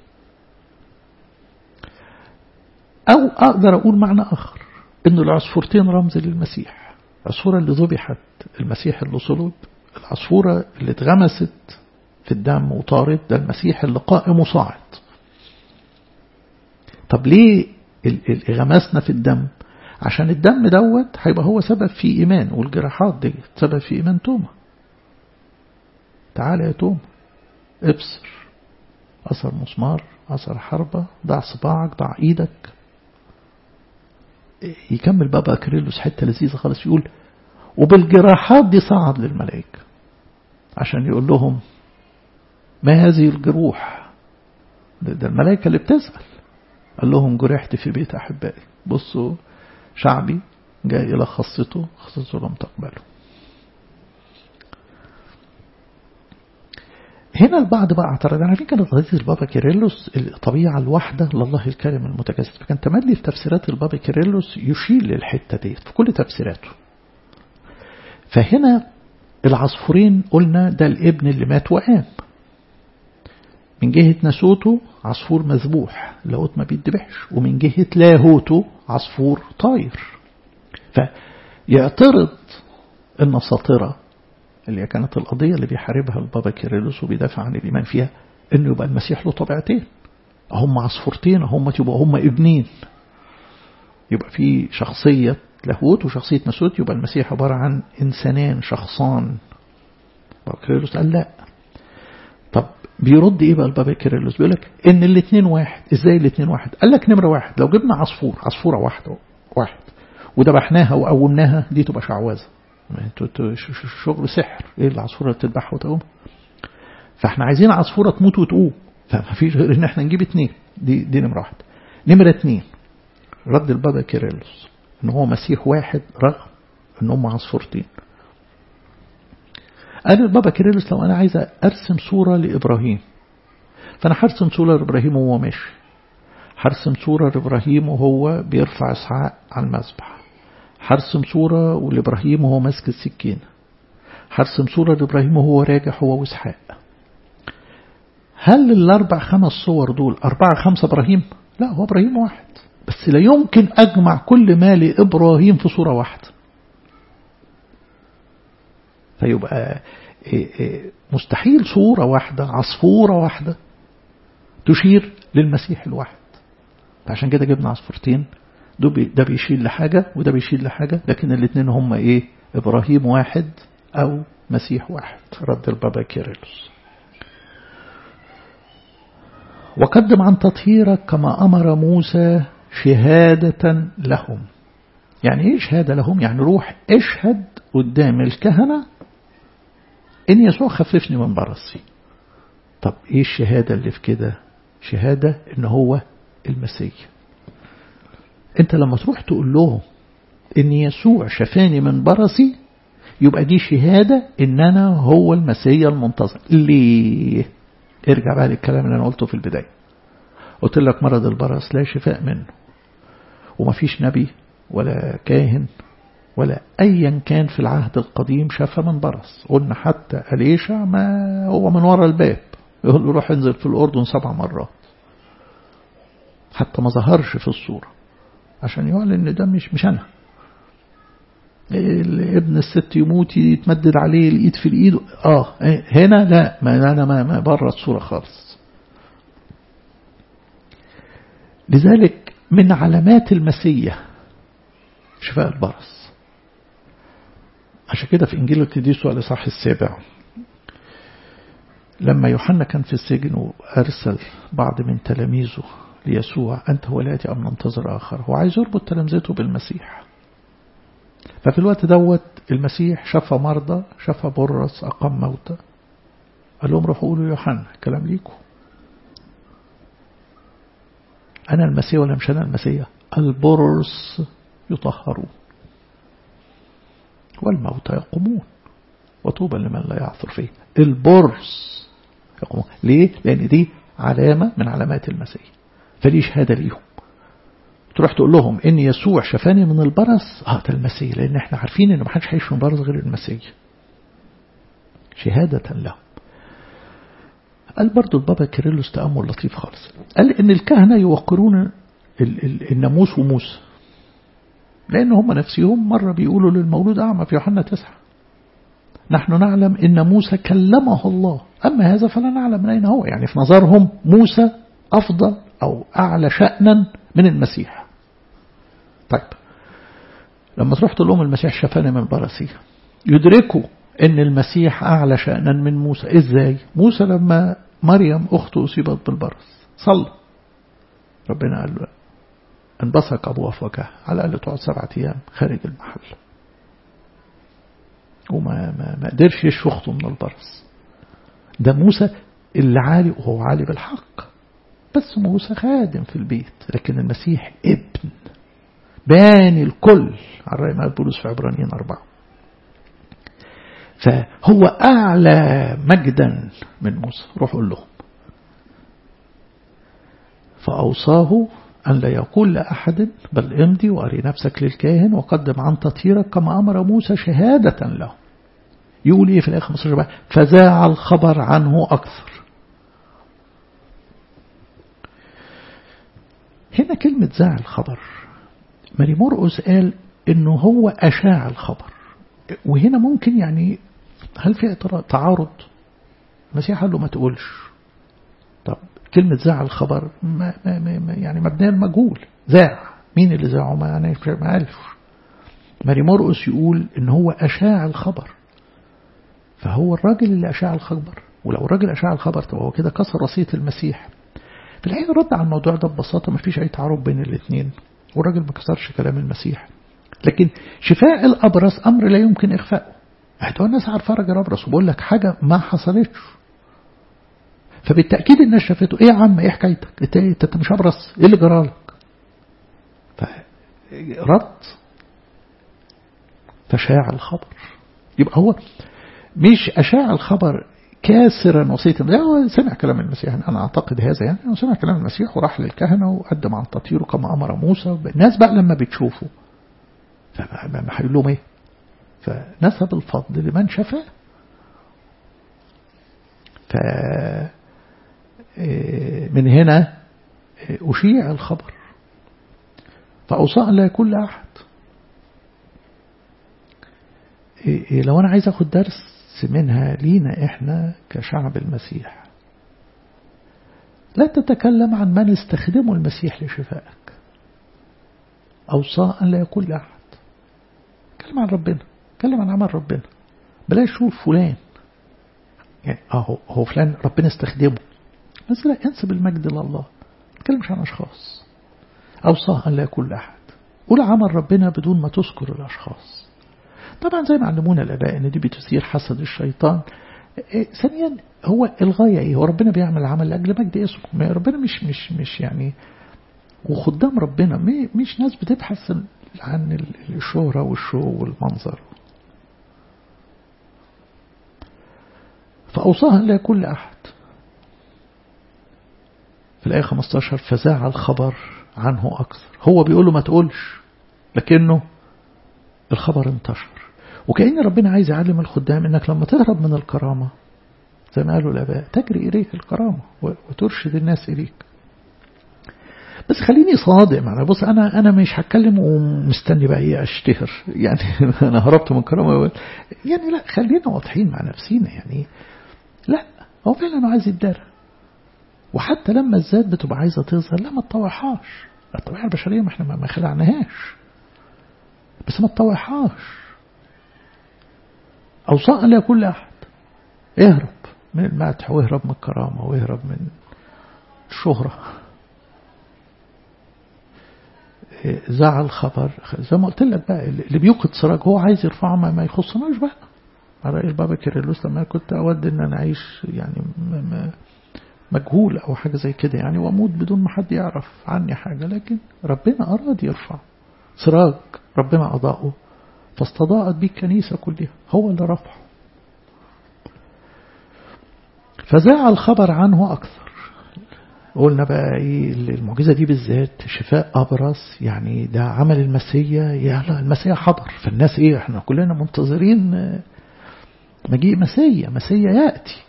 أو أقدر أقول معنى آخر إن العصفورتين رمز للمسيح العصفورة اللي ذبحت المسيح اللي صلب العصفورة اللي اتغمست في الدم وطارت ده المسيح اللي قائم وصاعد طب ليه غمسنا في الدم عشان الدم دوت هيبقى هو سبب في إيمان والجراحات دي سبب في إيمان توما تعال يا توما ابصر أثر مسمار أثر حربة ضع صباعك ضع إيدك يكمل بابا كريلوس حتة لذيذة خالص يقول وبالجراحات دي صعد للملائكة عشان يقول لهم ما هذه الجروح ده, ده الملائكة اللي بتسأل قال لهم جرحت في بيت أحبائي بصوا شعبي جاء إلى خاصته خاصته لم تقبله هنا البعض بقى اعترض عارفين كانت قضية البابا كيرلس الطبيعة الواحدة لله الكريم المتجسد فكان تملي في تفسيرات البابا كيرلس يشير للحتة دي في كل تفسيراته فهنا العصفورين قلنا ده الابن اللي مات وقام من جهة نسوته عصفور مذبوح لاهوت ما بيتذبحش ومن جهة لاهوته عصفور طاير فيعترض النساطرة اللي كانت القضية اللي بيحاربها البابا كيرلس وبيدافع عن الإيمان فيها إنه يبقى المسيح له طبيعتين هم عصفورتين هم يبقى هم ابنين يبقى في شخصية لاهوت وشخصية نسوت يبقى المسيح عبارة عن إنسانان شخصان بابا كيرلس قال لا طب بيرد ايه بقى البابا كيرلس بيقول لك ان الاثنين واحد ازاي الاثنين واحد قال لك نمره واحد لو جبنا عصفور عصفوره واحده واحد وذبحناها وقومناها دي تبقى شعوذه شغل سحر ايه العصفوره اللي بتذبحها وتقوم فاحنا عايزين عصفوره تموت وتقوم فما فيش غير ان احنا نجيب اثنين دي دي نمره واحد نمره اثنين رد البابا كيرلس ان هو مسيح واحد رغم ان هم عصفورتين قال البابا كيرلس لو أنا عايز أرسم صورة لإبراهيم فأنا هرسم صورة لإبراهيم وهو ماشي هرسم صورة لإبراهيم وهو بيرفع إسحاق على المذبح هرسم صورة لإبراهيم وهو ماسك السكينة هرسم صورة لإبراهيم وهو راجع هو وإسحاق هل الأربع خمس صور دول أربعة خمسة إبراهيم؟ لا هو إبراهيم واحد بس لا يمكن أجمع كل ما لإبراهيم في صورة واحدة فيبقى مستحيل صورة واحدة عصفورة واحدة تشير للمسيح الواحد فعشان كده جبنا عصفورتين ده بيشير لحاجة وده بيشير لحاجة لكن الاثنين هم ايه ابراهيم واحد او مسيح واحد رد البابا كيرلس وقدم عن تطهيرك كما أمر موسى شهادة لهم يعني ايه شهادة لهم يعني روح اشهد قدام الكهنة إن يسوع خففني من برصي طب إيه الشهادة اللي في كده شهادة إن هو المسيح أنت لما تروح تقول لهم إن يسوع شفاني من برصي يبقى دي شهادة إن أنا هو المسيح المنتظر ليه ارجع بقى للكلام اللي أنا قلته في البداية قلت لك مرض البرص لا شفاء منه ومفيش نبي ولا كاهن ولا أيا كان في العهد القديم شفى من برص قلنا حتى أليشع ما هو من وراء الباب يقول له روح انزل في الأردن سبع مرات حتى ما ظهرش في الصورة عشان يعلن ان ده مش مش أنا ابن الست يموت يتمدد عليه الإيد في الإيد آه هنا لا ما أنا ما, ما بره الصورة خالص لذلك من علامات المسيح شفاء البرص عشان كده في إنجيل القديس الإصحاح السابع لما يوحنا كان في السجن وأرسل بعض من تلاميذه ليسوع أنت هو الآتي أم ننتظر آخر هو عايز يربط تلامذته بالمسيح ففي الوقت دوت المسيح شفى مرضى شفى برص أقام موتى قال لهم روحوا قولوا يوحنا كلام ليكم أنا المسيح ولا مش أنا المسيح البرص يطهرون والموتى يقومون وطوبى لمن لا يعثر فيه البرص يقومون ليه؟ لأن دي علامة من علامات المسيح فدي شهادة ليهم تروح تقول لهم إن يسوع شفاني من البرص اه ده المسيح لأن احنا عارفين إن ما حدش هيعيش من البرص غير المسيح شهادة لهم قال برضو البابا كيرلس تأمل لطيف خالص قال إن الكهنة يوقرون الناموس وموسى لأن هم نفسهم مرة بيقولوا للمولود أعمى في يوحنا تسعة نحن نعلم إن موسى كلمه الله أما هذا فلا نعلم من أين هو يعني في نظرهم موسى أفضل أو أعلى شأنا من المسيح طيب لما تروح تقول لهم المسيح شفاني من برسي يدركوا ان المسيح أعلى شأنا من موسى إزاي موسى لما مريم أخته أصيبت بالبرص صلى ربنا قال له انبثق أبوها في وجهها على الأقل تقعد سبعة أيام خارج المحل وما ما, ما قدرش يشفي أخته من البرص ده موسى اللي عالي وهو عالي بالحق بس موسى خادم في البيت لكن المسيح ابن باني الكل على رأي ما بولس في عبرانيين أربعة فهو أعلى مجدا من موسى روح قول لهم فأوصاه أن لا يقول لأحد بل امضي وأري نفسك للكاهن وقدم عن تطهيرك كما أمر موسى شهادة له يقول إيه في الآية 15 بقى فذاع الخبر عنه أكثر هنا كلمة ذاع الخبر ماري مرقس قال إنه هو أشاع الخبر وهنا ممكن يعني هل في تعارض المسيح قال له ما تقولش طب كلمة ذاع الخبر ما ما ما يعني مبنية المجهول ذاع مين اللي ذاعه ما يعني ما قالش ماري مرقس يقول ان هو أشاع الخبر فهو الراجل اللي أشاع الخبر ولو الراجل أشاع الخبر طب هو كده كسر وصية المسيح في الحقيقة رد على الموضوع ده ببساطة ما فيش أي تعارض بين الاثنين والراجل ما كسرش كلام المسيح لكن شفاء الأبرص أمر لا يمكن إخفاءه هتقول الناس عارفة راجل أبرص وبقول لك حاجة ما حصلتش فبالتأكيد الناس شافته إيه يا عم إيه حكايتك أنت أنت مش أبرص إيه اللي جرالك فرد فشاع الخبر يبقى هو مش أشاع الخبر كاسرا وصية هو سمع كلام المسيح أنا أعتقد هذا يعني هو سمع كلام المسيح وراح للكهنة وقدم عن تطهيره كما أمر موسى الناس بقى لما بتشوفه فما هيقول لهم إيه فنسب الفضل لمن شفاه ف من هنا أشيع الخبر فأوصى لا يكون لأحد لو أنا عايز أخد درس منها لينا إحنا كشعب المسيح لا تتكلم عن من استخدمه المسيح لشفائك أوصى أن لا يكون لأحد تكلم عن ربنا تكلم عن عمل ربنا بلاش شوف فلان يعني اهو هو فلان ربنا استخدمه بس لا انسب المجد لله ما تكلمش عن أشخاص أوصاه أن لا يكون لأحد قول عمل ربنا بدون ما تذكر الأشخاص طبعا زي ما علمونا الآباء إن دي بتثير حسد الشيطان ثانيا هو الغاية إيه هو ربنا بيعمل عمل لأجل مجد اسمه ربنا مش مش مش يعني وخدام ربنا مش ناس بتبحث عن الشهرة والشو والمنظر فأوصاها لا يكون لأحد في الآية 15 فزاع الخبر عنه أكثر هو بيقول له ما تقولش لكنه الخبر انتشر وكأن ربنا عايز يعلم الخدام انك لما تهرب من الكرامة زي ما قالوا الآباء تجري إليك الكرامة وترشد الناس إليك بس خليني صادق معنا بص أنا أنا مش هتكلم ومستني بقى إيه أشتهر يعني أنا هربت من كرامة يعني لا خلينا واضحين مع نفسينا يعني لا هو فعلا عايز يتدارى وحتى لما الذات بتبقى عايزة تظهر لا ما تطوعهاش الطبيعة البشرية ما احنا ما خلعناهاش بس ما تطوعهاش أوصاء لا يكون لأحد اهرب من المدح ويهرب من الكرامة ويهرب من الشهرة زعل خبر زي ما قلت لك بقى اللي بيوقد سراج هو عايز يرفعه ما, ما يخصناش بقى على رأي البابا كيرلس لما كنت أود إن أنا أعيش يعني مجهول أو حاجة زي كده يعني وأموت بدون ما حد يعرف عني حاجة لكن ربنا أراد يرفع سراج ربنا أضاءه فاستضاءت به الكنيسة كلها هو اللي رفعه فزاع الخبر عنه أكثر قلنا بقى ايه المعجزة دي بالذات شفاء أبرص يعني ده عمل المسيا يلا المسيا حضر فالناس ايه احنا كلنا منتظرين مجيء مسيا مسيا يأتي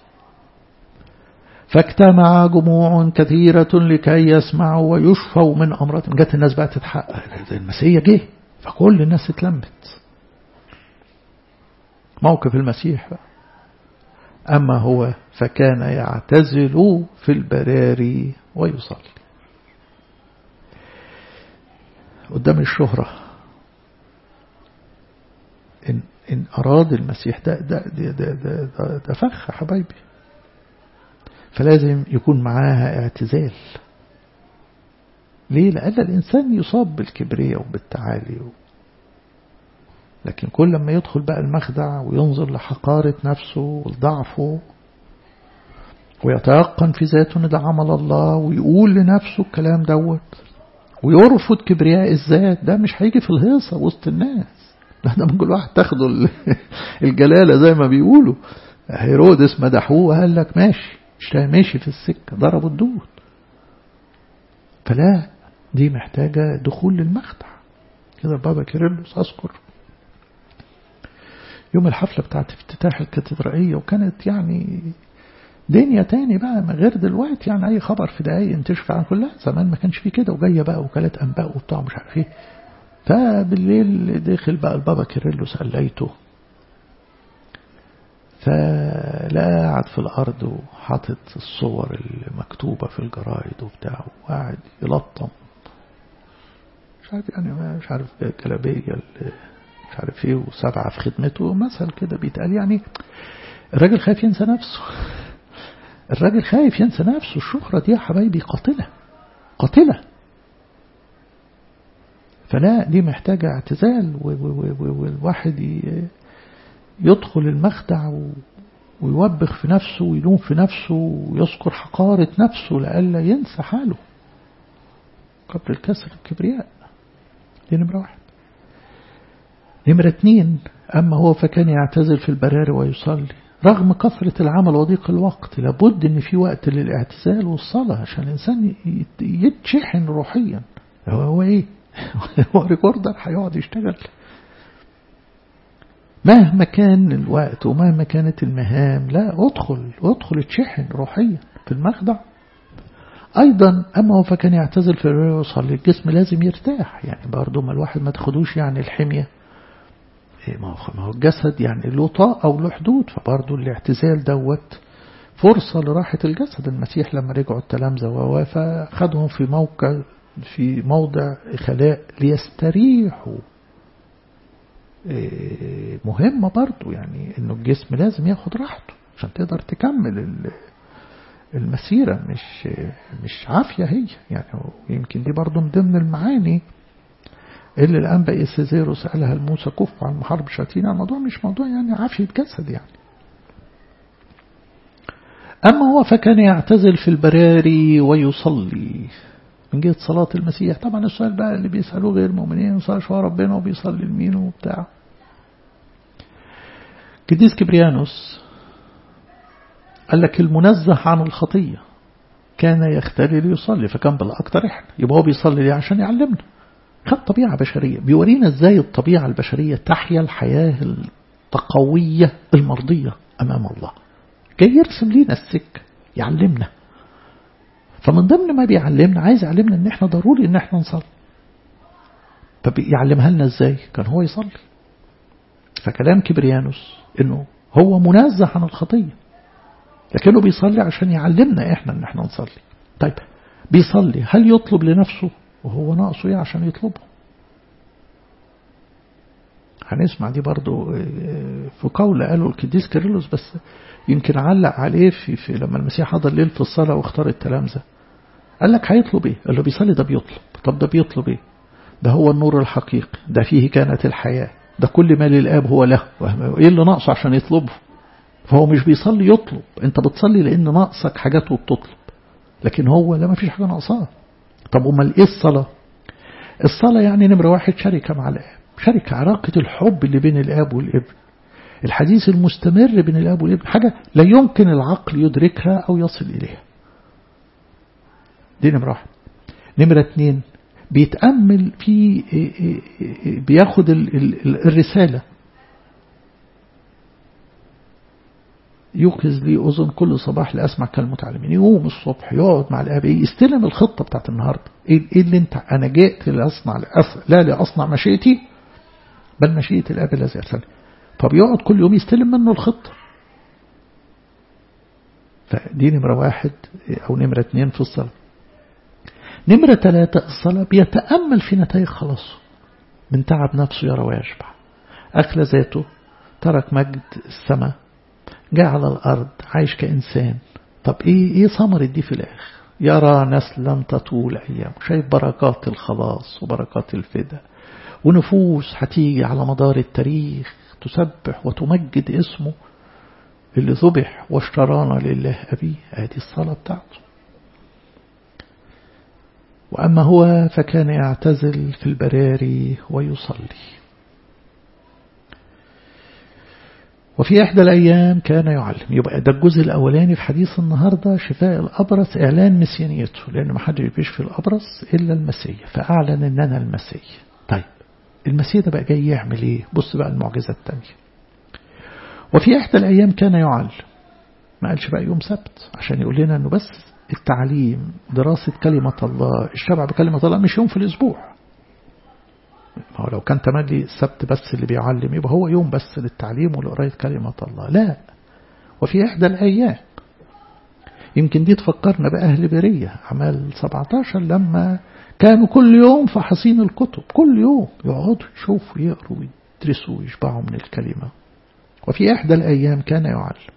فاجتمع جموع كثيرة لكي يسمعوا ويشفوا من أمراتهم جت الناس بقى تتحقق المسيا جه فكل الناس اتلمت موقف المسيح بقى أما هو فكان يعتزل في البراري ويصلي قدام الشهرة إن, إن أراد المسيح ده, ده, ده, ده, ده, ده, ده فخ يا حبايبي فلازم يكون معاها اعتزال ليه؟ لأن الإنسان يصاب بالكبرياء وبالتعالي لكن كل ما يدخل بقى المخدع وينظر لحقارة نفسه ولضعفه ويتيقن في ذاته ان ده عمل الله ويقول لنفسه الكلام دوت ويرفض كبرياء الذات ده مش هيجي في الهيصة وسط الناس لا ده ممكن واحد تاخده الجلالة زي ما بيقولوا هيرودس مدحوه وقال لك ماشي مش ماشي في السكة ضربوا الدود فلا دي محتاجة دخول للمخدع كده بابا كيرلس أذكر يوم الحفلة بتاعت افتتاح الكاتدرائية وكانت يعني دنيا تاني بقى ما غير دلوقتي يعني أي خبر في دقايق انتشر عن كلها زمان ما كانش فيه كده وجاية بقى وكالات أنباء وبتاع مش عارف ايه فبالليل دخل بقى البابا كيرلس قليته فلا قاعد في الأرض وحاطط الصور المكتوبة في الجرايد وبتاع وقاعد يلطم مش عارف يعني مش عارف جلابية مش عارف ايه وسبعة في خدمته مثل كده بيتقال يعني الراجل خايف ينسى نفسه الراجل خايف ينسى نفسه الشهرة دي يا حبايبي قاتلة قاتلة فلا دي محتاجة اعتزال والواحد يدخل المخدع ويوبخ في نفسه ويلوم في نفسه ويذكر حقارة نفسه لألا ينسى حاله قبل الكسر الكبرياء دي نمرة واحد نمرة اتنين أما هو فكان يعتزل في البراري ويصلي رغم كثرة العمل وضيق الوقت لابد ان في وقت للاعتزال والصلاة عشان الإنسان يتشحن روحيا هو هو ايه هو ريكوردر هيقعد يشتغل مهما كان الوقت ومهما كانت المهام لا ادخل ادخل اتشحن روحيا في المخدع أيضا أما هو فكان يعتزل في الرؤية ويصلي الجسم لازم يرتاح يعني برضه ما الواحد ما تاخدوش يعني الحمية ما هو الجسد يعني له طاقة أو له حدود فبرضه الاعتزال دوت فرصة لراحة الجسد المسيح لما رجعوا التلامذة ووافى خدهم في موقع في موضع خلاء ليستريحوا مهمة برضو يعني انه الجسم لازم ياخد راحته عشان تقدر تكمل المسيرة مش مش عافية هي يعني يمكن دي برضو من ضمن المعاني اللي الأنبا إسيزيرو سألها الموسى كف عن محارب شاتينا الموضوع مش موضوع يعني عافية جسد يعني أما هو فكان يعتزل في البراري ويصلي من جهة صلاة المسيح طبعا السؤال بقى اللي بيسألوه غير مؤمنين يصلي شوية ربنا وبيصلي لمين وبتاع قديس كبريانوس قال لك المنزه عن الخطية كان يختلي ليصلي فكان بالأكثر إحنا يبقى هو بيصلي ليه عشان يعلمنا خد طبيعة بشرية بيورينا ازاي الطبيعة البشرية تحيا الحياة التقوية المرضية أمام الله جاي يرسم لينا السكة يعلمنا فمن ضمن ما بيعلمنا عايز يعلمنا ان احنا ضروري ان احنا نصلي فبيعلمها لنا ازاي كان هو يصلي فكلام كبريانوس انه هو منزه عن الخطية لكنه بيصلي عشان يعلمنا احنا ان احنا نصلي طيب بيصلي هل يطلب لنفسه وهو ناقصه ايه عشان يطلبه هنسمع دي برضو في قول قاله القديس كيرلس بس يمكن علق عليه في, في لما المسيح حضر ليل في الصلاة واختار التلامذة قال لك هيطلب ايه قال له بيصلي ده بيطلب طب ده بيطلب ايه ده هو النور الحقيقي ده فيه كانت الحياة ده كل ما للآب هو له ايه اللي ناقصه عشان يطلبه فهو مش بيصلي يطلب انت بتصلي لان ناقصك حاجات وبتطلب لكن هو لا ما فيش حاجة ناقصاه طب امال ايه الصلاة الصلاة يعني نمرة واحد شركة مع الآب شركة علاقة الحب اللي بين الآب والابن الحديث المستمر بين الآب والابن حاجة لا يمكن العقل يدركها أو يصل إليها دي نمرة واحد نمرة اتنين بيتأمل في بياخد الرسالة يوقظ لي أذن كل صباح لأسمع كالمتعلمين يقوم الصبح يقعد مع الآب يستلم الخطة بتاعت النهاردة إيه اللي أنت أنا جئت لأصنع لا لأصنع مشيئتي بل مشيئة الآب الذي أرسلني فبيقعد كل يوم يستلم منه الخطة فدي نمرة واحد أو نمرة اتنين في الصلاة نمرة ثلاثة الصلاة بيتأمل في نتائج خلاصه من تعب نفسه يرى ويشبع أكل ذاته ترك مجد السماء جاء على الأرض عايش كإنسان طب إيه إيه ثمرة دي في الآخر يرى نسلا تطول أيام شايف بركات الخلاص وبركات الفداء ونفوس هتيجي على مدار التاريخ تسبح وتمجد اسمه اللي ذبح واشترانا لله أبيه هذه الصلاة بتاعته وأما هو فكان يعتزل في البراري ويصلي وفي إحدى الأيام كان يعلم يبقى ده الجزء الأولاني في حديث النهاردة شفاء الأبرص إعلان مسيانيته لأن ما حدش بيشفي الأبرص إلا المسيح فأعلن أن أنا المسيح طيب المسيح ده بقى جاي يعمل إيه بص بقى المعجزة الثانية وفي إحدى الأيام كان يعلم ما قالش بقى يوم سبت عشان يقول لنا أنه بس التعليم دراسة كلمة الله الشبع بكلمة الله مش يوم في الأسبوع هو لو كان تملي السبت بس اللي بيعلم يبقى هو يوم بس للتعليم ولقراية كلمة الله لا وفي إحدى الأيام يمكن دي تفكرنا بأهل برية عمال 17 لما كانوا كل يوم فحصين الكتب كل يوم يقعدوا يشوفوا يقروا ويدرسوا ويشبعوا من الكلمة وفي إحدى الأيام كان يعلم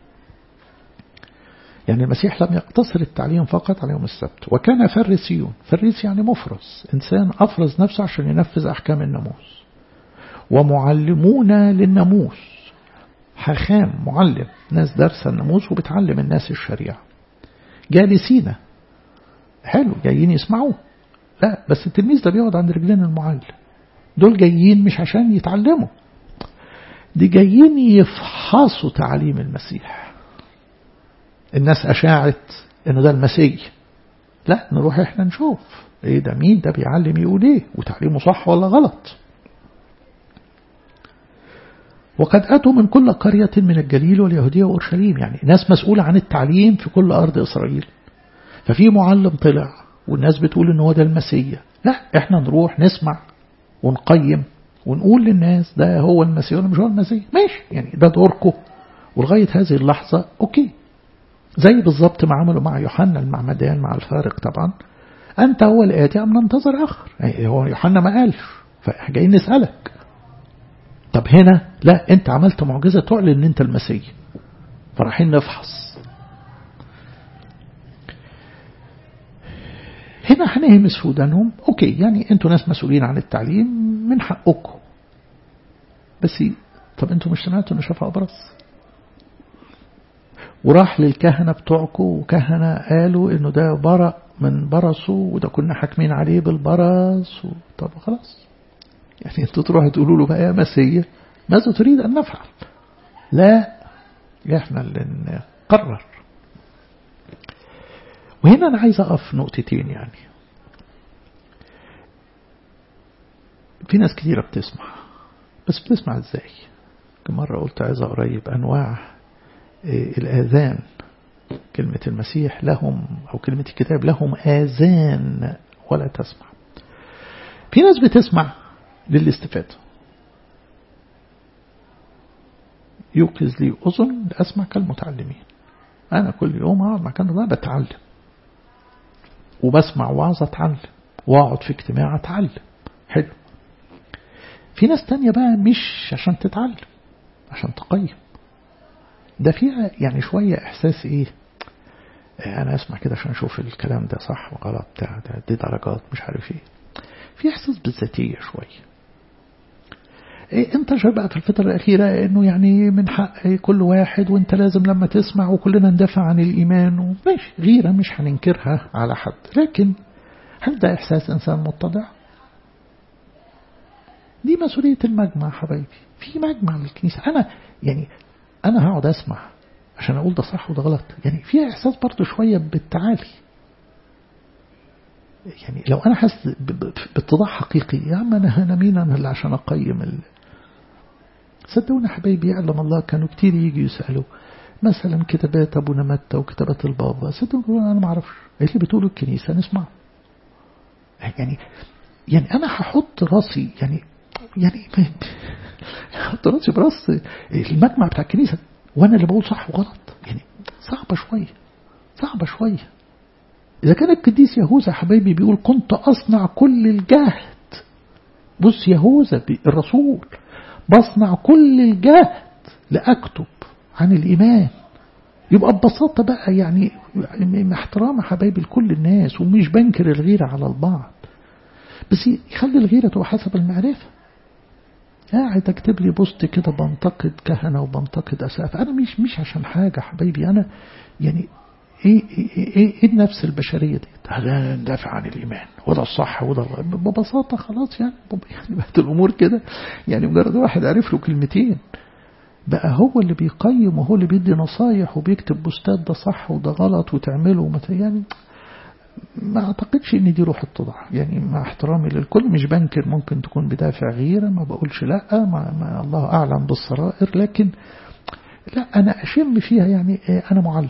يعني المسيح لم يقتصر التعليم فقط على يوم السبت وكان فريسيون فريس يعني مفرس إنسان أفرز نفسه عشان ينفذ أحكام الناموس ومعلمون للناموس حخام معلم ناس دارسة الناموس وبتعلم الناس الشريعة جالسين حلو جايين يسمعوه لا بس التلميذ ده بيقعد عند رجلين المعلم دول جايين مش عشان يتعلموا دي جايين يفحصوا تعليم المسيح الناس أشاعت إنه ده المسيح لا نروح إحنا نشوف إيه ده مين ده بيعلم يقول إيه وتعليمه صح ولا غلط وقد أتوا من كل قرية من الجليل واليهودية وأورشليم يعني ناس مسؤولة عن التعليم في كل أرض إسرائيل ففي معلم طلع والناس بتقول إن هو ده المسيح لا إحنا نروح نسمع ونقيم ونقول للناس ده هو المسيح ولا مش هو المسيح ماشي يعني ده دوركم ولغاية هذه اللحظة أوكي زي بالظبط ما عملوا مع يوحنا المعمدان مع الفارق طبعا أنت هو الآتي أم ننتظر آخر يعني هو يوحنا ما قالش فجايين نسألك طب هنا لا أنت عملت معجزة تعلن أن أنت المسيح فرايحين نفحص هنا هنهمس في ودانهم أوكي يعني أنتوا ناس مسؤولين عن التعليم من حقكم بس طب أنتوا مش سمعتوا أن شفاء أبرص وراح للكهنة بتوعكم وكهنة قالوا انه ده برأ من برصه وده كنا حاكمين عليه بالبرص و... طب خلاص يعني انتوا تروحوا تقولوا له بقى يا مسيح ماذا تريد ان نفعل لا احنا اللي نقرر وهنا انا عايز اقف نقطتين يعني في ناس كتيرة بتسمع بس بتسمع ازاي مرة قلت عايز قريب انواع الآذان كلمة المسيح لهم أو كلمة الكتاب لهم آذان ولا تسمع في ناس بتسمع للاستفادة يوقظ لي أذن لأسمع كالمتعلمين أنا كل يوم أقعد مع كان بتعلم وبسمع وعظ أتعلم وأقعد في اجتماع أتعلم حلو في ناس تانية بقى مش عشان تتعلم عشان تقيم ده فيها يعني شوية إحساس إيه أنا أسمع كده عشان أشوف الكلام ده صح وغلط بتاع ده دي درجات مش عارف إيه في إحساس بالذاتية شوية إيه انتشر بقى في الفترة الأخيرة إنه يعني من حق كل واحد وأنت لازم لما تسمع وكلنا ندافع عن الإيمان وماشي غيرة مش هننكرها على حد لكن هل ده إحساس إنسان متضع؟ دي مسؤولية المجمع حبايبي في مجمع للكنيسة أنا يعني أنا هقعد أسمع عشان أقول ده صح وده غلط يعني فيها إحساس برضه شوية بالتعالي يعني لو أنا حاسس باتضاع حقيقي يا عم أنا أنا مين أنا اللي عشان أقيم ال... صدقوني حبايبي يعلم الله كانوا كتير يجي يسألوا مثلا كتابات أبونا متى وكتابات البابا صدقوني أنا ما أعرفش اللي بتقوله الكنيسة نسمع يعني يعني أنا هحط راسي يعني يعني هحط راسي براس المجمع بتاع الكنيسة وأنا اللي بقول صح وغلط يعني صعبة شوية صعبة شوية إذا كان القديس يهوذا حبايبي بيقول كنت أصنع كل الجهد بص يهوذا الرسول بصنع كل الجهد لأكتب عن الإيمان يبقى ببساطة بقى يعني مع احترام حبايبي لكل الناس ومش بنكر الغيرة على البعض بس يخلي الغيرة تبقى حسب المعرفة قاعد اكتب لي بوست كده بنتقد كهنة وبنتقد أساف أنا مش مش عشان حاجة حبايبي أنا يعني ايه ايه ايه, إيه النفس البشرية دي هذا ندافع عن الإيمان وده الصح وده ببساطة خلاص يعني يعني بقت الأمور كده يعني مجرد واحد عرف له كلمتين بقى هو اللي بيقيم وهو اللي بيدي نصايح وبيكتب بوستات ده صح وده غلط وتعمله ومت يعني ما اعتقدش ان دي روح التضع يعني مع احترامي للكل مش بنكر ممكن تكون بدافع غيرة ما بقولش لا ما, ما الله اعلم بالسرائر لكن لا انا اشم فيها يعني انا معلم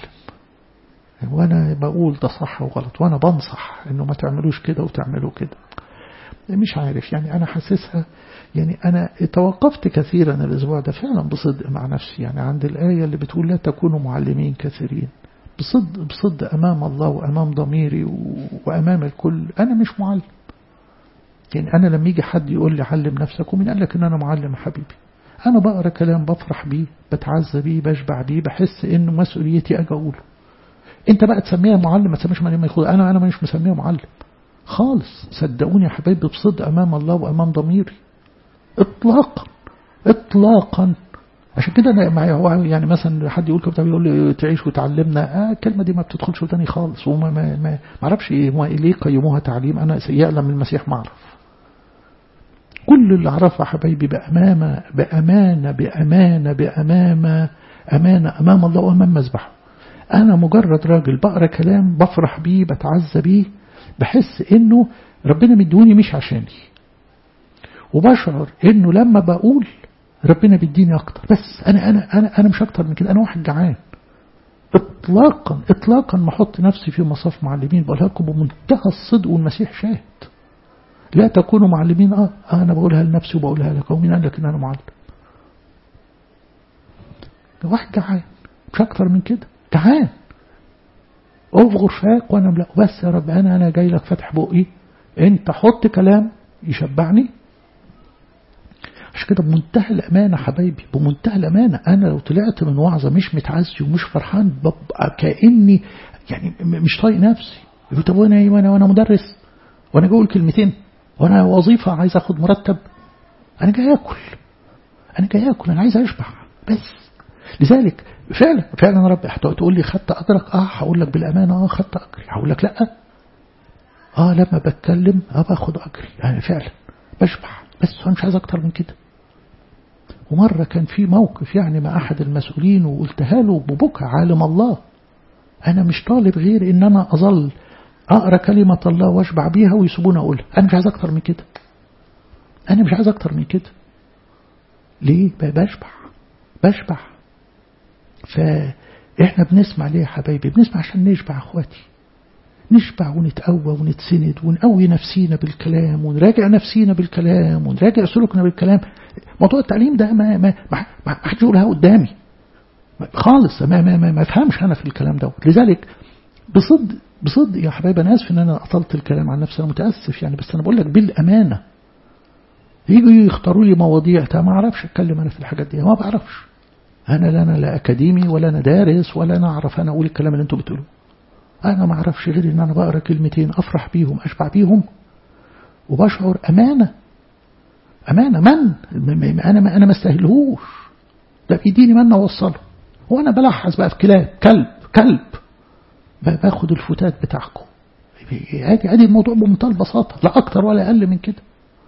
وانا بقول ده صح وغلط وانا بنصح انه ما تعملوش كده وتعملوا كده مش عارف يعني انا حاسسها يعني انا توقفت كثيرا الاسبوع ده فعلا بصدق مع نفسي يعني عند الايه اللي بتقول لا تكونوا معلمين كثيرين بصدق بصدق امام الله وامام ضميري وامام الكل انا مش معلم يعني انا لما يجي حد يقول لي علم نفسك ومين قال لك ان انا معلم حبيبي انا بقرا كلام بفرح بيه بتعزى بيه بشبع بيه بحس انه مسؤوليتي اجي اقوله انت بقى تسميها معلم ما تسميش معلم يخوض انا انا مش مسميها معلم خالص صدقوني يا حبايبي بصدق امام الله وامام ضميري اطلاقا اطلاقا عشان كده انا يعني مثلا حد يقول كده يقول لي تعيش وتعلمنا آه الكلمه دي ما بتدخلش وداني خالص وما ما ما اعرفش ايه ليه قيموها تعليم انا يعلم المسيح ما اعرف كل اللي اعرفه حبايبي بامانه بامانه بامانه بامانه امانه امام الله وامام مذبحه أنا مجرد راجل بقرا كلام بفرح بيه بتعزى بيه بحس إنه ربنا مدوني مش عشاني وبشعر إنه لما بقول ربنا بيديني أكتر بس أنا أنا أنا أنا مش أكتر من كده أنا واحد جعان إطلاقا إطلاقا ما أحط نفسي في مصاف معلمين بقولها لكم بمنتهى الصدق والمسيح شاهد لا تكونوا معلمين آه أنا بقولها لنفسي وبقولها لك ومين قال لك إن أنا معلم واحد جعان مش أكتر من كده جعان افغر فاق وانا املا بس يا رب انا انا جاي لك فاتح بقي انت حط كلام يشبعني عشان كده بمنتهى الامانه حبايبي بمنتهى الامانه انا لو طلعت من وعظه مش متعزي ومش فرحان ببقى كاني يعني مش طايق نفسي يقول طب وانا وانا وانا مدرس وانا جاي كلمتين وانا وظيفه عايز اخد مرتب انا جاي اكل انا جاي اكل انا عايز اشبع بس لذلك فعلا فعلا يا رب تقول لي خدت أجرك اه هقول لك بالأمانة اه خدت أجري هقول لك لا اه لما بتكلم اه باخد أجري يعني فعلا بشبع بس أنا مش عايز أكتر من كده ومرة كان في موقف يعني مع أحد المسؤولين وقلتها له ببكى عالم الله أنا مش طالب غير إن أنا أظل أقرأ كلمة الله وأشبع بيها ويسيبوني أقولها أنا مش عايز أكتر من كده أنا مش عايز أكتر من كده ليه بشبع بشبع فإحنا بنسمع ليه يا حبايبي بنسمع عشان نشبع أخواتي نشبع ونتقوى ونتسند ونقوي نفسينا بالكلام ونراجع نفسينا بالكلام ونراجع سلوكنا بالكلام موضوع التعليم ده ما ما ما, ما حدش يقولها قدامي خالص ما ما ما, ما افهمش انا في الكلام ده لذلك بصدق بصدق يا حبايبي انا اسف ان انا اطلت الكلام عن نفسي انا متاسف يعني بس انا بقول لك بالامانه يجوا يختاروا لي مواضيع ما اعرفش اتكلم انا في الحاجات دي ما بعرفش انا لا انا لا اكاديمي ولا انا دارس ولا انا اعرف انا اقول الكلام اللي انتوا بتقولوه انا ما اعرفش غير ان انا بقرا كلمتين افرح بيهم اشبع بيهم وبشعر امانه امانه من انا ما انا ما استاهلهوش ده بيديني من اوصله وانا بلحظ بقى في كلاب كلب كلب باخد الفتات بتاعكم عادي عادي الموضوع بمنتهى البساطه لا اكتر ولا اقل من كده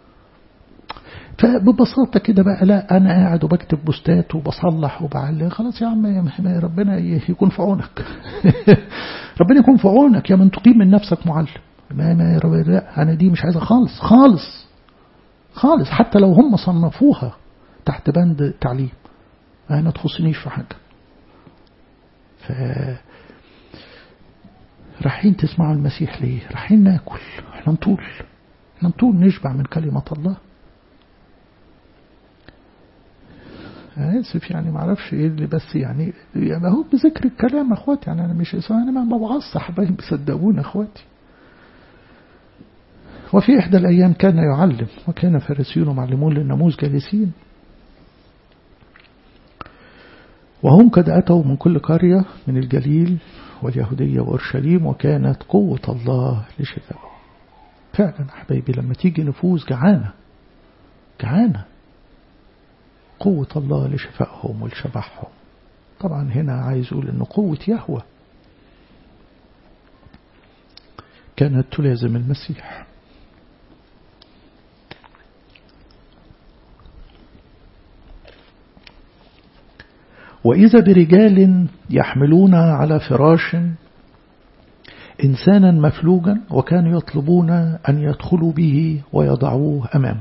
فببساطة كده بقى لا أنا قاعد وبكتب بوستات وبصلح وبعلق خلاص يا عم ربنا يكون في عونك ربنا يكون في عونك يا من تقيم من نفسك معلم ما ما لا أنا دي مش عايزة خالص خالص خالص حتى لو هم صنفوها تحت بند تعليم أنا تخصنيش في حاجة ف رايحين تسمعوا المسيح ليه رايحين ناكل احنا نطول احنا نطول نشبع من كلمة الله أنا آسف يعني ما أعرفش إيه اللي بس يعني يعني هو بذكر الكلام أخواتي يعني أنا مش أنا ما بوعظ حبايب بيصدقونا أخواتي وفي إحدى الأيام كان يعلم وكان فارسيون معلمون للناموس جالسين وهم قد أتوا من كل قرية من الجليل واليهودية وأورشليم وكانت قوة الله لشفاء فعلا أحبايبي لما تيجي نفوس جعانة جعانة قوة الله لشفائهم ولشبعهم طبعا هنا عايز أقول أنه قوة يهوى كانت تلازم المسيح وإذا برجال يحملون على فراش إنسانا مفلوجا وكانوا يطلبون أن يدخلوا به ويضعوه أمامه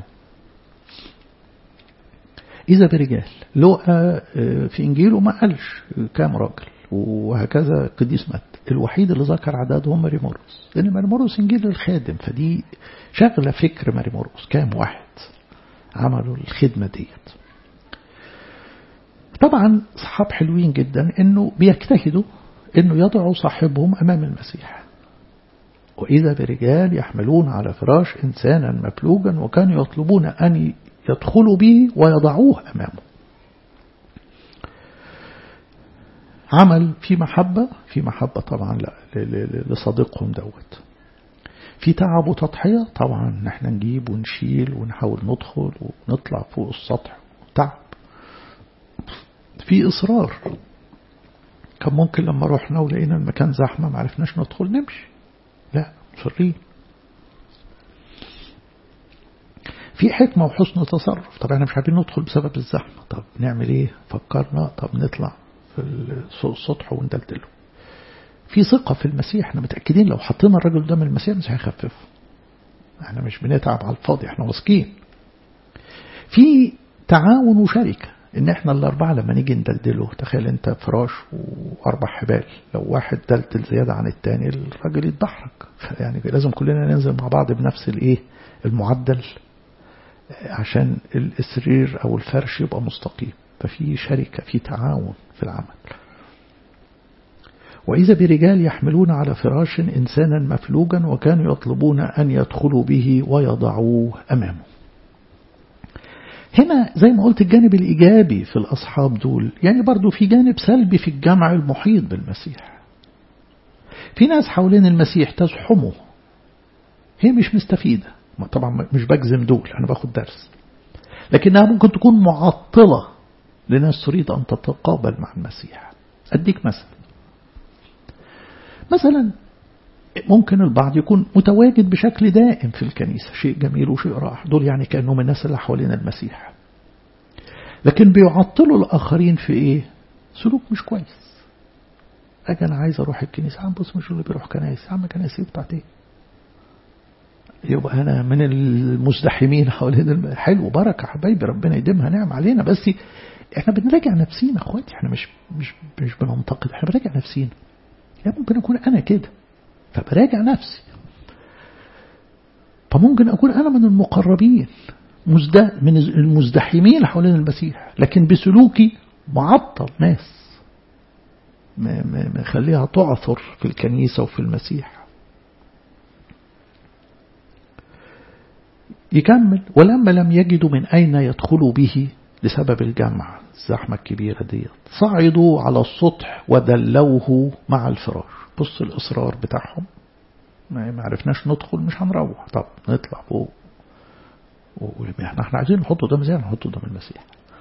إذا برجال لقى في إنجيله ما قالش كام راجل وهكذا قديس مات الوحيد اللي ذكر عددهم ماري مرقس لأن ماري مرقس إنجيل الخادم فدي شغلة فكر ماري مرقس كام واحد عملوا الخدمة ديت طبعا صحاب حلوين جدا انه بيجتهدوا انه يضعوا صاحبهم امام المسيح واذا برجال يحملون على فراش انسانا مفلوجا وكانوا يطلبون ان يدخلوا به ويضعوه امامه عمل في محبة في محبة طبعا لصديقهم دوت في تعب وتضحية طبعا نحن نجيب ونشيل ونحاول ندخل ونطلع فوق السطح تعب في إصرار كان ممكن لما رحنا ولقينا المكان زحمة ما عرفناش ندخل نمشي لا مصرين في حكمة وحسن تصرف طب احنا مش عارفين ندخل بسبب الزحمة طب نعمل ايه فكرنا طب نطلع في السطح وندلدله في ثقة في المسيح احنا متأكدين لو حطينا الرجل قدام المسيح مش هيخففه احنا مش بنتعب على الفاضي احنا واثقين في تعاون وشركة ان احنا الاربعة لما نيجي ندلدله تخيل انت فراش واربع حبال لو واحد دلدل زيادة عن التاني الراجل يتدحرج يعني لازم كلنا ننزل مع بعض بنفس الايه المعدل عشان السرير او الفرش يبقى مستقيم ففي شركة في تعاون في العمل وإذا برجال يحملون على فراش إنسانا مفلوجا وكانوا يطلبون أن يدخلوا به ويضعوه أمامه هنا زي ما قلت الجانب الإيجابي في الأصحاب دول يعني برضو في جانب سلبي في الجمع المحيط بالمسيح في ناس حوالين المسيح تزحمه هي مش مستفيدة طبعا مش بجزم دول أنا باخد درس لكنها ممكن تكون معطلة لناس تريد أن تتقابل مع المسيح أديك مثل مثلا ممكن البعض يكون متواجد بشكل دائم في الكنيسة شيء جميل وشيء رائع دول يعني كأنهم الناس اللي حوالين المسيح لكن بيعطلوا الآخرين في إيه سلوك مش كويس أجي أنا عايز أروح الكنيسة عم بص مش اللي بيروح كنايس عم كنايس بتاعت إيه يبقى أنا من المزدحمين حوالين الم... حلو بركة حبايبي ربنا يديمها نعم علينا بس احنا بنراجع نفسينا اخواتي احنا مش مش مش بننتقد احنا بنراجع نفسينا يعني ممكن اكون انا كده فبراجع نفسي فممكن أكون أنا من المقربين مزد... من المزدحمين حوالين المسيح لكن بسلوكي معطل ناس مخليها تعثر في الكنيسة وفي المسيح يكمل ولما لم يجدوا من أين يدخلوا به لسبب الجمع الزحمة الكبيرة دي صعدوا على السطح ودلوه مع الفراش بص الإصرار بتاعهم ما عرفناش ندخل مش هنروح طب نطلع فوق احنا احنا عايزين نحطه قدام زي نحطه قدام المسيح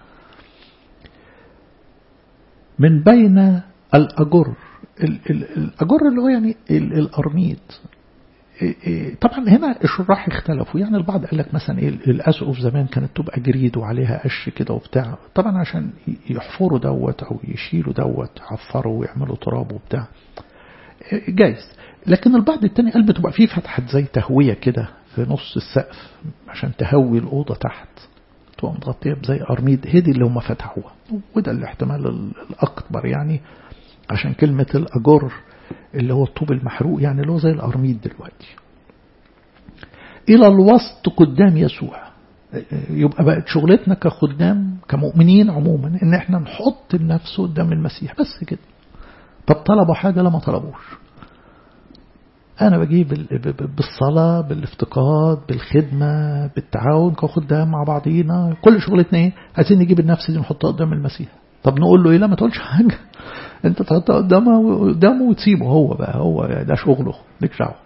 من بين الأجر الأجر اللي هو يعني الأرميد طبعا هنا الشراح اختلفوا يعني البعض قال لك مثلا ايه الاسقف زمان كانت تبقى جريد وعليها قش كده وبتاع طبعا عشان يحفروا دوت او يشيلوا دوت يحفروا ويعملوا تراب وبتاع جايز لكن البعض التاني قال بتبقى فيه فتحة زي تهوية كده في نص السقف عشان تهوي الأوضة تحت تبقى متغطية بزي أرميد هدي اللي هم فتحوها وده الاحتمال الأكبر يعني عشان كلمة الأجر اللي هو الطوب المحروق يعني اللي هو زي الأرميد دلوقتي إلى الوسط قدام يسوع يبقى بقت شغلتنا كخدام كمؤمنين عموما ان احنا نحط النفس قدام المسيح بس كده طب طلبوا حاجة لا ما طلبوش أنا بجيب بالصلاة بالافتقاد بالخدمة بالتعاون كخدام مع بعضينا كل شغلتنا ايه عايزين نجيب النفس دي نحطها قدام المسيح طب نقول له ايه لا ما تقولش حاجة انت تحطها قدامه قدامه وتسيبه هو بقى هو ده شغله ليك دعوه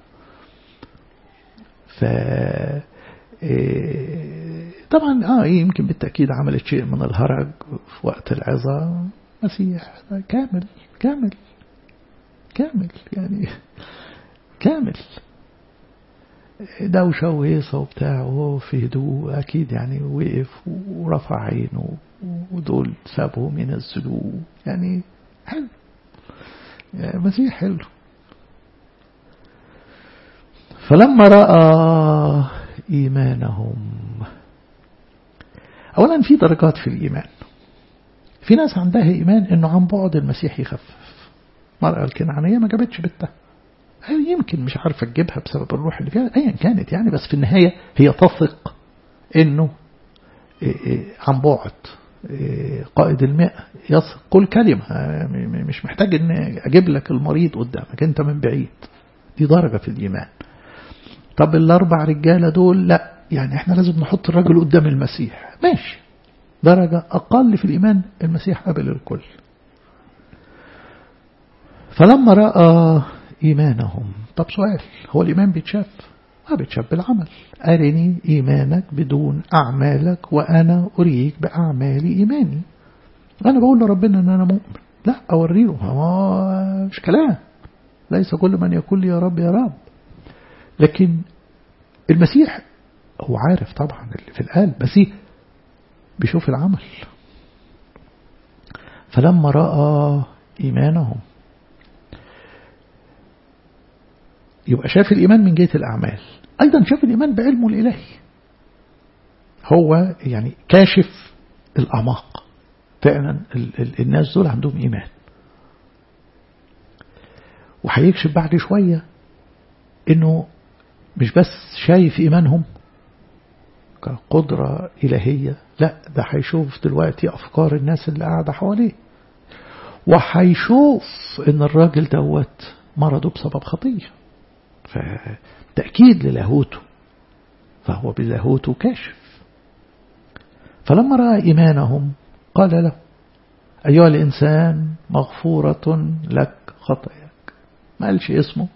ف طبعا اه يمكن بالتأكيد عملت شيء من الهرج في وقت العظة مسيح كامل كامل كامل يعني كامل دوشة وهيصة وبتاع وهو في هدوء أكيد يعني وقف ورفع عينه ودول سابهم ينزلوه يعني حلو يعني مسيح حلو فلما رأى إيمانهم أولا في درجات في الإيمان في ناس عندها إيمان أنه عن بعد المسيح يخفف المرأة الكنعانية ما جابتش بنتها يمكن مش عارفة تجيبها بسبب الروح اللي فيها أيا كانت يعني بس في النهاية هي تثق أنه عن بعد قائد الماء يثق كل كلمة مش محتاج أن أجيب لك المريض قدامك أنت من بعيد دي درجة في الإيمان طب الأربع رجالة دول لا يعني احنا لازم نحط الرجل قدام المسيح ماشي درجة أقل في الإيمان المسيح قبل الكل فلما رأى إيمانهم طب سؤال هو الإيمان بيتشاف ما بيتشاف بالعمل أرني إيمانك بدون أعمالك وأنا أريك بأعمالي إيماني أنا بقول لربنا أن أنا مؤمن لا أوريه هو مش كلام ليس كل من يقول لي يا رب يا رب لكن المسيح هو عارف طبعا اللي في القلب بس بيشوف العمل فلما رأى إيمانهم يبقى شاف الإيمان من جهة الأعمال أيضا شاف الإيمان بعلمه الإلهي هو يعني كاشف الأعماق فعلا الناس دول عندهم إيمان وهيكشف بعد شوية إنه مش بس شايف إيمانهم كقدرة إلهية لا ده هيشوف دلوقتي أفكار الناس اللي قاعدة حواليه وهيشوف إن الراجل دوت مرضه بسبب خطية فتأكيد للاهوته فهو بلاهوته كاشف فلما رأى إيمانهم قال له أيها الإنسان مغفورة لك خطاياك ما قالش اسمه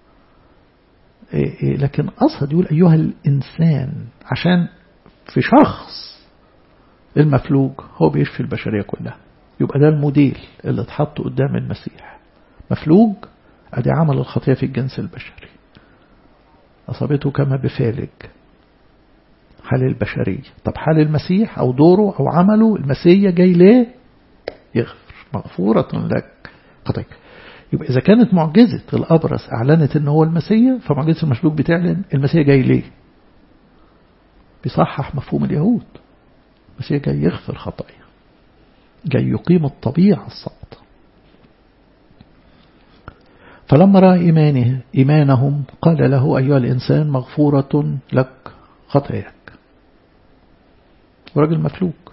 لكن قصد يقول أيها الإنسان عشان في شخص المفلوج هو بيشفي البشرية كلها يبقى ده الموديل اللي اتحط قدام المسيح مفلوج أدي عمل الخطية في الجنس البشري أصابته كما بفالج حال البشرية طب حال المسيح أو دوره أو عمله المسيح جاي ليه يغفر مغفورة لك خطيك يبقى إذا كانت معجزة الأبرص أعلنت أنه هو المسيح فمعجزة المشلوك بتعلن المسيح جاي ليه بيصحح مفهوم اليهود المسيح جاي يغفر خطايا جاي يقيم الطبيعة السقطة فلما رأى إيمانه إيمانهم قال له أيها الإنسان مغفورة لك خطاياك وراجل مفلوك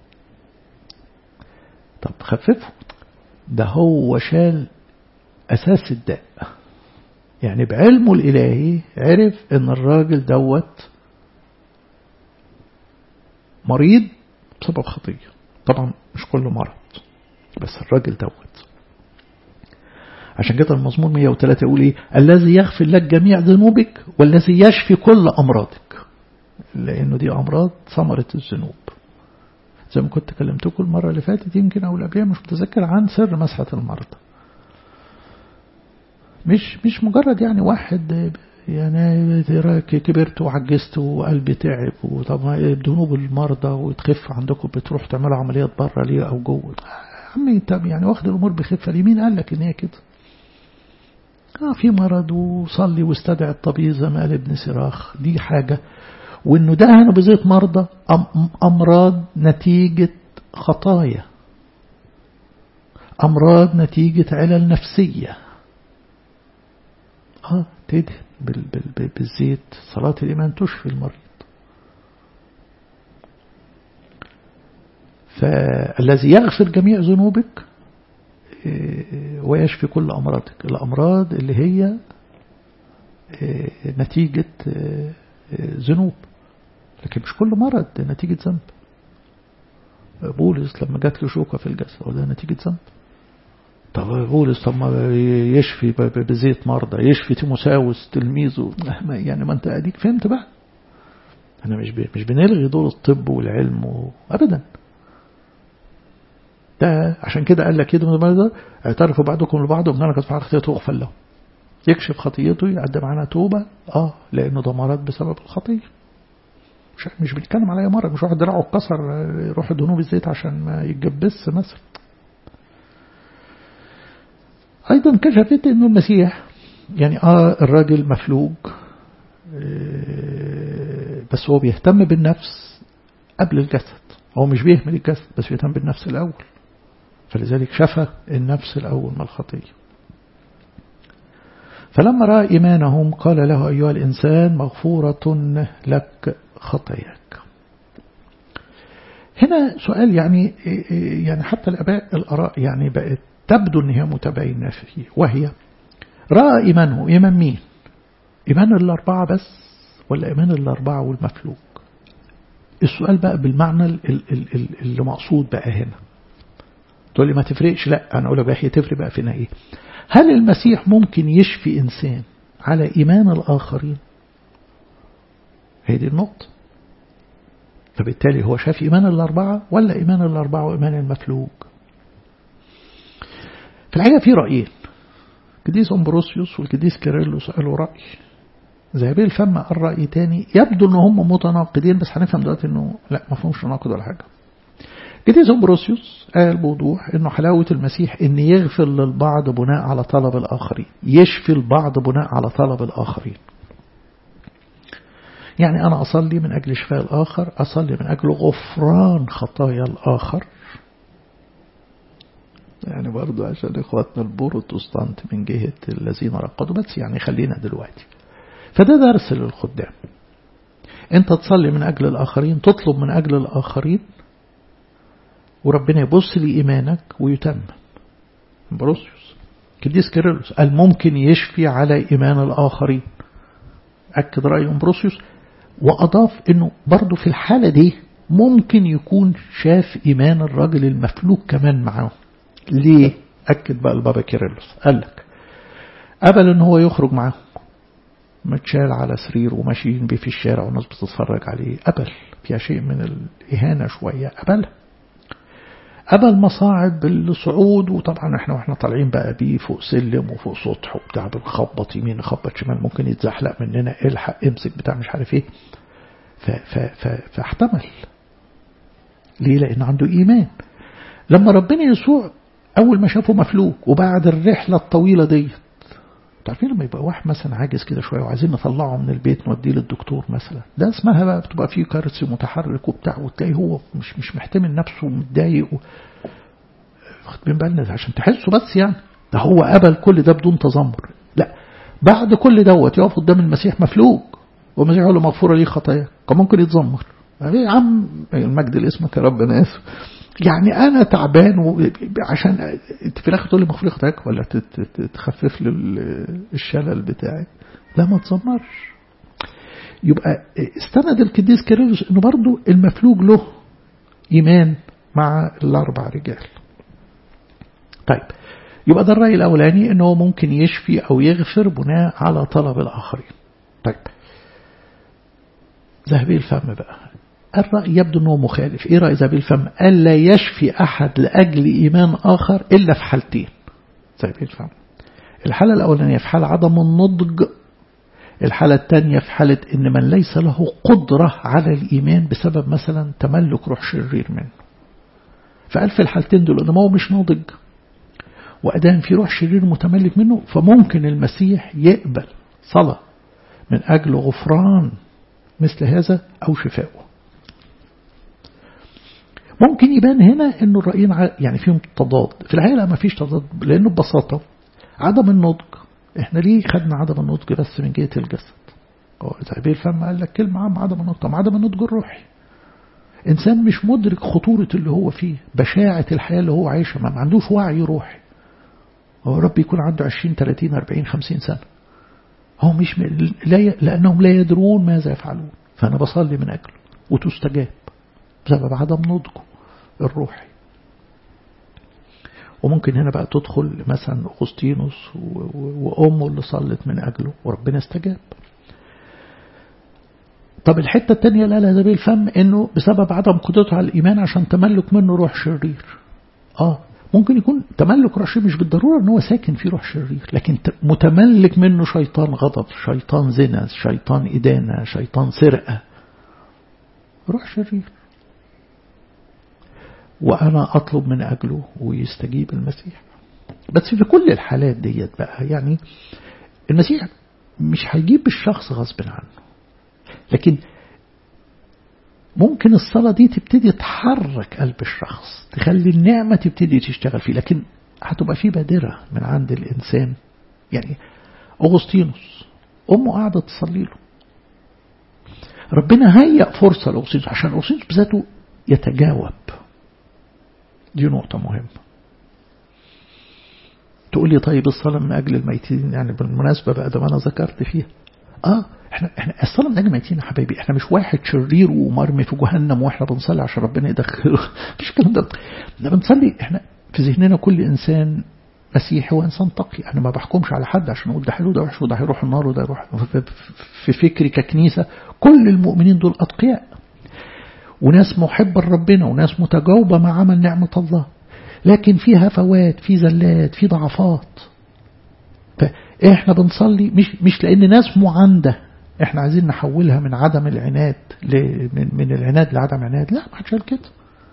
طب خففه ده هو شال أساس الداء يعني بعلمه الإلهي عرف أن الراجل دوت مريض بسبب خطية طبعا مش كل مرض بس الراجل دوت عشان كده المزمور 103 يقول ايه الذي يغفر لك جميع ذنوبك والذي يشفي كل امراضك لانه دي امراض ثمرة الذنوب زي ما كنت كلمتكم المرة اللي فاتت يمكن او قبلها مش متذكر عن سر مسحة المرضى مش مش مجرد يعني واحد يعني كبرت وعجزت وقلبي تعب وطبعا ذنوب المرضى وتخف عندكم بتروح تعملوا عمليات بره ليه او جوه عمي انت يعني واخد الامور بخفه ليه مين قال لك ان هي كده اه في مرض وصلي واستدعي الطبيب زي ما قال ابن سراخ دي حاجه وانه دهنوا بزيت مرضى امراض نتيجه خطايا امراض نتيجه علل نفسيه اه تدهن بالزيت صلاة الإيمان تشفي المريض فالذي يغفر جميع ذنوبك ويشفي كل أمراضك الأمراض اللي هي نتيجة ذنوب لكن مش كل مرض نتيجة ذنب بولس لما جات له شوكة في الجسد وده نتيجة ذنب طب بولس طب ما يشفي بزيت مرضى يشفي تيموساوس تلميذه يعني ما انت اديك فهمت بقى انا مش مش بنلغي دور الطب والعلم و... ابدا ده عشان كده قال لك كده من اعترفوا بعضكم لبعض ومن انا قد فعل خطيئته تغفر له يكشف خطيته يقدم عنها توبه اه لانه ده مرض بسبب الخطيه مش مش بنتكلم على مرض مش واحد دراعه اتكسر يروح يدهنوه بالزيت عشان ما يتجبس مثلا أيضا كشفت أنه المسيح يعني آه الراجل مفلوج بس هو بيهتم بالنفس قبل الجسد هو مش بيهمل الجسد بس بيهتم بالنفس الأول فلذلك شفى النفس الأول من الخطية فلما رأى إيمانهم قال له أيها الإنسان مغفورة لك خطاياك هنا سؤال يعني يعني حتى الآباء الآراء يعني بقت تبدو أن هي متباينة فيه وهي رأى إيمانه إيمان مين إيمان الأربعة بس ولا إيمان الأربعة والمفلوج السؤال بقى بالمعنى اللي مقصود بقى هنا تقول لي ما تفرقش لا أنا أقول لك بقى هي تفرق بقى فينا إيه هل المسيح ممكن يشفي إنسان على إيمان الآخرين هي دي النقطة فبالتالي هو شاف إيمان الأربعة ولا إيمان الأربعة وإيمان المفلوج في الحقيقة في رأيين القديس أمبروسيوس والقديس كيرلس قالوا رأي ذهبي الفم قال رأي تاني يبدو ان هم متناقضين بس هنفهم دلوقتي انه لا ما فيهمش تناقض ولا حاجة القديس أمبروسيوس قال بوضوح انه حلاوة المسيح ان يغفر للبعض بناء على طلب الآخرين يشفي البعض بناء على طلب الآخرين يعني أنا أصلي من أجل شفاء الآخر أصلي من أجل غفران خطايا الآخر يعني برضو عشان إخواتنا البروتستانت من جهة الذين رقدوا بس يعني خلينا دلوقتي فده درس للخدام انت تصلي من أجل الآخرين تطلب من أجل الآخرين وربنا يبص لإيمانك ويتمم بروسيوس كديس كيرلس قال ممكن يشفي على إيمان الآخرين أكد رأي أمبروسيوس وأضاف أنه برضو في الحالة دي ممكن يكون شاف إيمان الراجل المفلوك كمان معاه ليه أكد بقى البابا كيرلس قال لك قبل ان هو يخرج معاهم متشال على سرير وماشيين بيه في الشارع والناس بتتفرج عليه قبل فيها شيء من الإهانة شوية قبل قبل مصاعب بالصعود وطبعا احنا واحنا طالعين بقى بيه فوق سلم وفوق سطح وبتاع بنخبط يمين نخبط شمال ممكن يتزحلق مننا الحق امسك بتاع مش عارف ايه فاحتمل ليه لان عنده ايمان لما ربنا يسوع اول ما شافه مفلوك وبعد الرحله الطويله ديت تعرفين لما يبقى واحد مثلا عاجز كده شويه وعايزين نطلعه من البيت نوديه للدكتور مثلا ده اسمها بقى بتبقى فيه كرسي متحرك وبتاع وتلاقي هو مش مش محتمل نفسه ومتضايق و... واخدين بالنا عشان تحسوا بس يعني ده هو قبل كل ده بدون تذمر لا بعد كل دوت يقف قدام المسيح مفلوق والمسيح يقول له مغفوره ليه خطاياك كان ممكن يتذمر يا عم المجد لاسمك يا رب انا اسف يعني انا تعبان و... عشان انت في الاخر تقول لي مغفور خطاك ولا تخفف لي الشلل بتاعي لا ما تزمرش يبقى استند القديس كيرلس انه برضه المفلوج له ايمان مع الاربع رجال طيب يبقى ده الرأي الأولاني أنه ممكن يشفي أو يغفر بناء على طلب الآخرين طيب ذهبي الفم بقى الرأي يبدو أنه مخالف إيه رأي ذهبي الفم ألا يشفي أحد لأجل إيمان آخر إلا في حالتين ذهبي الفم الحالة الأولانية في حالة عدم النضج الحالة الثانية في حالة إن من ليس له قدرة على الإيمان بسبب مثلا تملك روح شرير منه فقال في الحالتين دول إنه هو مش ناضج وأدام في روح شرير متملك منه فممكن المسيح يقبل صلاة من أجل غفران مثل هذا أو شفاؤه ممكن يبان هنا أنه الرأيين يعني فيهم تضاد في الحقيقة ما فيش تضاد لأنه ببساطة عدم النضج احنا ليه خدنا عدم النضج بس من جهة الجسد زي الفم قال لك كلمة عام عدم النضج طب عدم النضج الروحي إنسان مش مدرك خطورة اللي هو فيه بشاعة الحياة اللي هو عايشها ما عندوش وعي روحي هو رب يكون عنده 20 30 40 50 سنة هو مش لا ي... لأنهم لا يدرون ماذا يفعلون فأنا بصلي من أجله وتستجاب بسبب عدم نضجه الروحي وممكن هنا بقى تدخل مثلا أغسطينوس وأمه اللي صلت من أجله وربنا استجاب طب الحتة التانية لا لا الفم انه بسبب عدم قدرته على الإيمان عشان تملك منه روح شرير اه ممكن يكون تملك روح شرير مش بالضرورة ان هو ساكن في روح شرير لكن متملك منه شيطان غضب شيطان زنا شيطان إدانة شيطان سرقة روح شرير وأنا أطلب من أجله ويستجيب المسيح بس في كل الحالات ديت بقى يعني المسيح مش هيجيب الشخص غصب عنه لكن ممكن الصلاة دي تبتدي تحرك قلب الشخص تخلي النعمة تبتدي تشتغل فيه لكن هتبقى في بادرة من عند الإنسان يعني أغسطينوس أمه قاعدة تصلي له ربنا هيأ فرصة لأغسطينوس عشان أغسطينوس بذاته يتجاوب دي نقطة مهمة تقول لي طيب الصلاة من أجل الميتين يعني بالمناسبة بقى ده ما أنا ذكرت فيها آه احنا احنا الصلاة من أجل الميتين يا حبايبي احنا مش واحد شرير ومرمي في جهنم واحنا بنصلي عشان ربنا يدخله مش الكلام ده احنا بنصلي احنا في ذهننا كل إنسان مسيحي وإنسان تقي أنا ما بحكمش على حد عشان أقول ده حلو ده وحش وده هيروح النار وده يروح في فكري ككنيسة كل المؤمنين دول أتقياء وناس محبة لربنا وناس متجاوبة مع عمل نعمة الله لكن في هفوات في زلات في ضعفات فإحنا بنصلي مش, مش لأن ناس معاندة إحنا عايزين نحولها من عدم العناد من, من العناد لعدم عناد لا ما حدش قال كده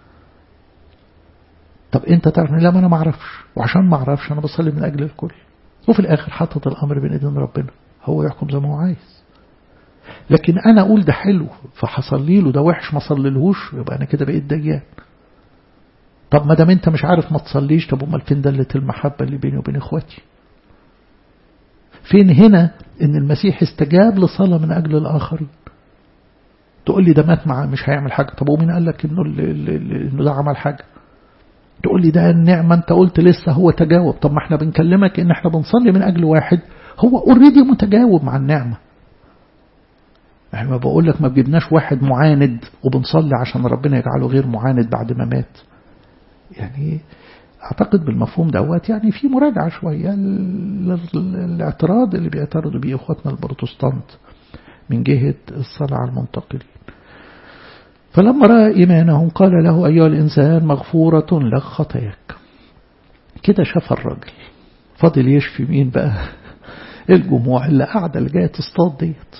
طب انت تعرف لا ما انا ما اعرفش وعشان ما اعرفش انا بصلي من اجل الكل وفي الاخر حطت الامر بين ايدين ربنا هو يحكم زي ما هو عايز لكن انا اقول ده حلو فحصلي له ده وحش ما صليلهوش يبقى انا كده بقيت ديان طب ما دام انت مش عارف ما تصليش طب امال فين دلة المحبة اللي بيني وبين اخواتي فين هنا ان المسيح استجاب لصلاة من اجل الاخرين تقول لي ده مات معاه مش هيعمل حاجة طب ومين قال لك انه انه ده عمل حاجة تقول لي ده النعمة انت قلت لسه هو تجاوب طب ما احنا بنكلمك ان احنا بنصلي من اجل واحد هو اوريدي متجاوب مع النعمة احنا ما بقول لك ما بجبناش واحد معاند وبنصلي عشان ربنا يجعله غير معاند بعد ما مات يعني اعتقد بالمفهوم دوت يعني في مراجعة شوية الاعتراض اللي بيعترضوا بيه اخواتنا البروتستانت من جهة الصلاة على المنتقلين فلما رأى إيمانهم قال له أيها الإنسان مغفورة لك خطاياك كده شاف الراجل فاضل يشفي مين بقى الجموع اللي قاعدة اللي جاية تصطاد ديت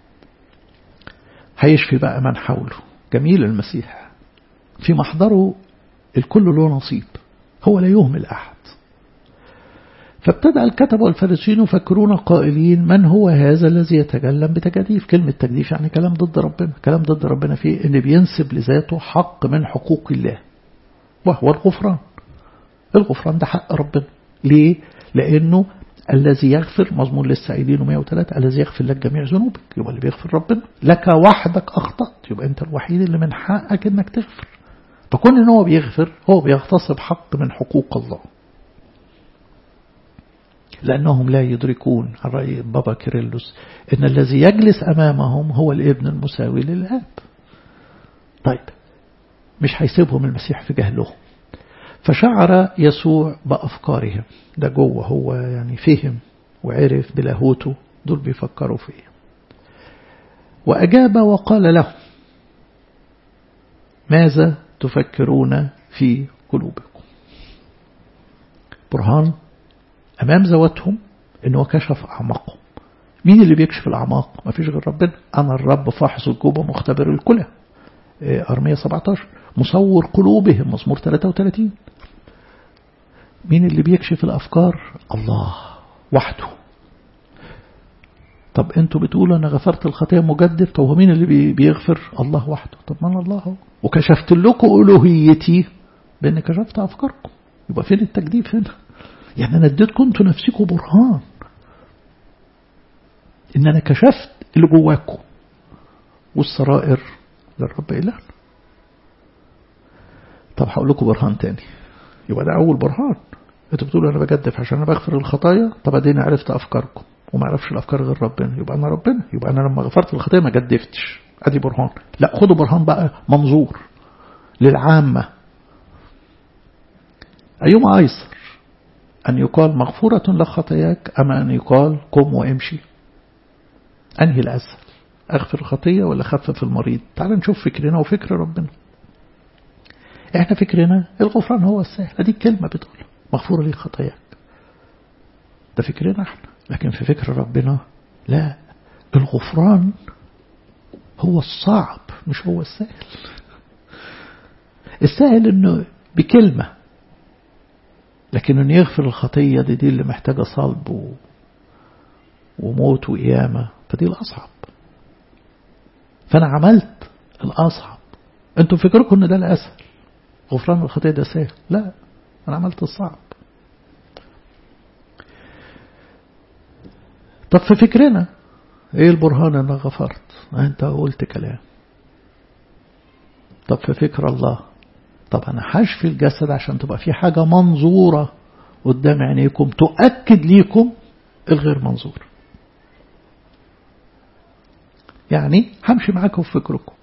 هيشفي بقى من حوله جميل المسيح في محضره الكل له نصيب هو لا يهمل أحد فابتدأ الكتب والفارسيين يفكرون قائلين من هو هذا الذي يتكلم بتجديف كلمة تجديف يعني كلام ضد ربنا كلام ضد ربنا فيه اللي بينسب لذاته حق من حقوق الله وهو الغفران الغفران ده حق ربنا ليه؟ لأنه الذي يغفر مضمون لسه قايلينه 103 الذي يغفر لك جميع ذنوبك يبقى اللي بيغفر ربنا لك وحدك أخطأت يبقى أنت الوحيد اللي من حقك إنك تغفر فكون إن هو بيغفر هو بيغتصب حق من حقوق الله لأنهم لا يدركون على رأي بابا كيرلس إن الذي يجلس أمامهم هو الابن المساوي للآب طيب مش هيسيبهم المسيح في جهلهم فشعر يسوع بأفكارهم ده جوه هو يعني فهم وعرف بلاهوته دول بيفكروا فيه وأجاب وقال له ماذا تفكرون في قلوبكم برهان أمام ذواتهم أنه كشف أعماقهم مين اللي بيكشف الأعماق ما فيش غير ربنا أنا الرب فاحص الجوبة مختبر الكلى أرمية 17 مصور قلوبهم مزمور 33 مين اللي بيكشف الأفكار الله وحده طب انتوا بتقولوا انا غفرت الخطيه مجدد طب هو مين اللي بيغفر الله وحده طب ما انا الله هو وكشفت لكم الوهيتي بان كشفت افكاركم يبقى فين التجديد هنا يعني انا اديتكم انتوا نفسكم برهان ان انا كشفت اللي جواكم والسرائر للرب إلهنا طب هقول لكم برهان تاني يبقى ده أول برهان انتوا بتقولوا أنا بجدف عشان أنا بغفر الخطايا طب أديني عرفت أفكاركم وما أعرفش الأفكار غير ربنا يبقى أنا ربنا يبقى أنا لما غفرت الخطايا ما جدفتش أدي برهان لا خدوا برهان بقى منظور للعامة أيما أيسر أن يقال مغفورة لك خطاياك أما أن يقال قم وامشي أنهي الأسهل أغفر الخطية ولا خفف المريض تعال نشوف فكرنا وفكر ربنا احنا فكرنا الغفران هو السهل هذه الكلمة بتقول مغفورة لي خطاياك ده فكرنا احنا لكن في فكر ربنا لا الغفران هو الصعب مش هو السهل السهل انه بكلمة لكن انه يغفر الخطية دي دي اللي محتاجة صلب و... وموت وقيامة فدي الأصعب فأنا عملت الأصعب أنتم فكركم أن ده الأسهل غفران الخطية ده سهل لا أنا عملت الصعب طب في فكرنا ايه البرهان انا غفرت انت قلت كلام طب في فكر الله طب انا حشف الجسد عشان تبقى في حاجة منظورة قدام عينيكم تؤكد ليكم الغير منظور يعني همشي معاكم في فكركم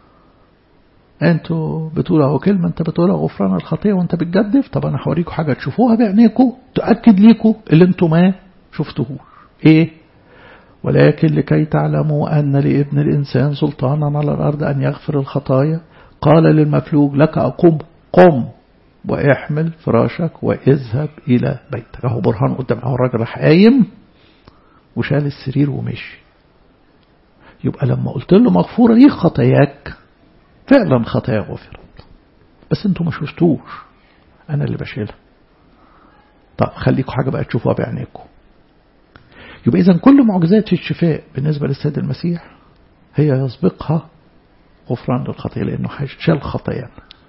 انتوا بتقولوا اهو كلمة انت بتقولها غفران الخطية وانت بتجدف طب انا هوريكم حاجة تشوفوها بعينيكم تؤكد ليكم اللي انتوا ما شفتوهوش ايه ولكن لكي تعلموا أن لابن الإنسان سلطانا على الأرض أن يغفر الخطايا قال للمفلوج لك أقوم قم واحمل فراشك واذهب إلى بيتك أهو برهان قدام أهو الراجل راح قايم وشال السرير ومشي يبقى لما قلت له مغفورة ليك خطاياك فعلا خطايا غفرت بس انتوا ما شفتوش أنا اللي بشيلها طب خليكم حاجة بقى تشوفوها بعينيكم يبقى إذا كل معجزات الشفاء بالنسبة للسيد المسيح هي يسبقها غفران للخطية لأنه شال خطايانا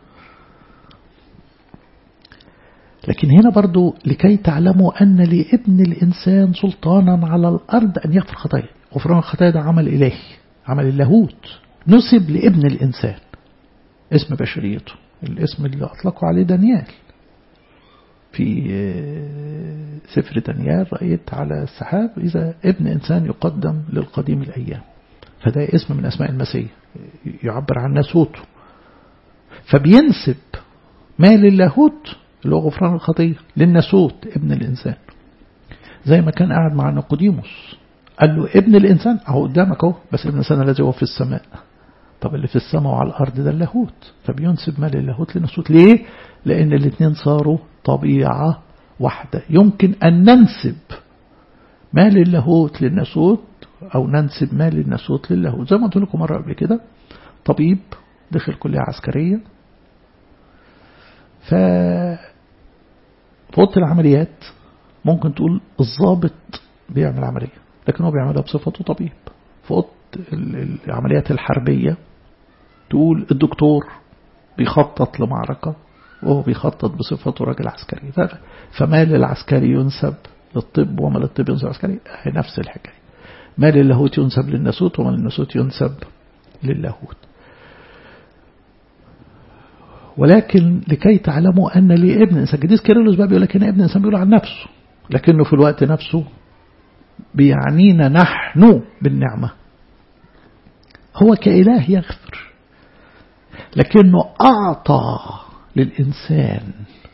لكن هنا برضو لكي تعلموا أن لابن الإنسان سلطانا على الأرض أن يغفر خطايا غفران الخطايا ده عمل إلهي عمل اللاهوت نسب لابن الإنسان اسم بشريته الاسم اللي أطلقوا عليه دانيال في سفر دانيال رأيت على السحاب إذا ابن إنسان يقدم للقديم الأيام فده اسم من أسماء المسيح يعبر عن ناسوته فبينسب ما للاهوت اللي هو غفران الخطية للناسوت ابن الإنسان زي ما كان قاعد مع نيقوديموس قال له ابن الإنسان أهو قدامك أهو بس ابن الإنسان الذي هو في السماء طب اللي في السماء وعلى الأرض ده اللاهوت فبينسب ما للاهوت للناسوت ليه؟ لأن الاثنين صاروا طبيعة واحدة يمكن أن ننسب ما للاهوت للناسوت أو ننسب ما للناسوت للاهوت زي ما قلت لكم مرة قبل كده طبيب دخل كلية عسكرية ف في اوضه العمليات ممكن تقول الضابط بيعمل عملية لكن هو بيعملها بصفته طبيب في اوضه العمليات الحربية تقول الدكتور بيخطط لمعركة وهو بيخطط بصفته راجل عسكري فما للعسكري ينسب للطب وما للطب ينسب عسكري هي نفس الحكاية ما للاهوت ينسب للناسوت وما للناسوت ينسب للاهوت ولكن لكي تعلموا أن لي ابن إنسان جديد كيرلس بقى بيقول لك هنا ابن إنسان بيقول عن نفسه لكنه في الوقت نفسه بيعنينا نحن بالنعمة هو كإله يغفر لكنه أعطى للإنسان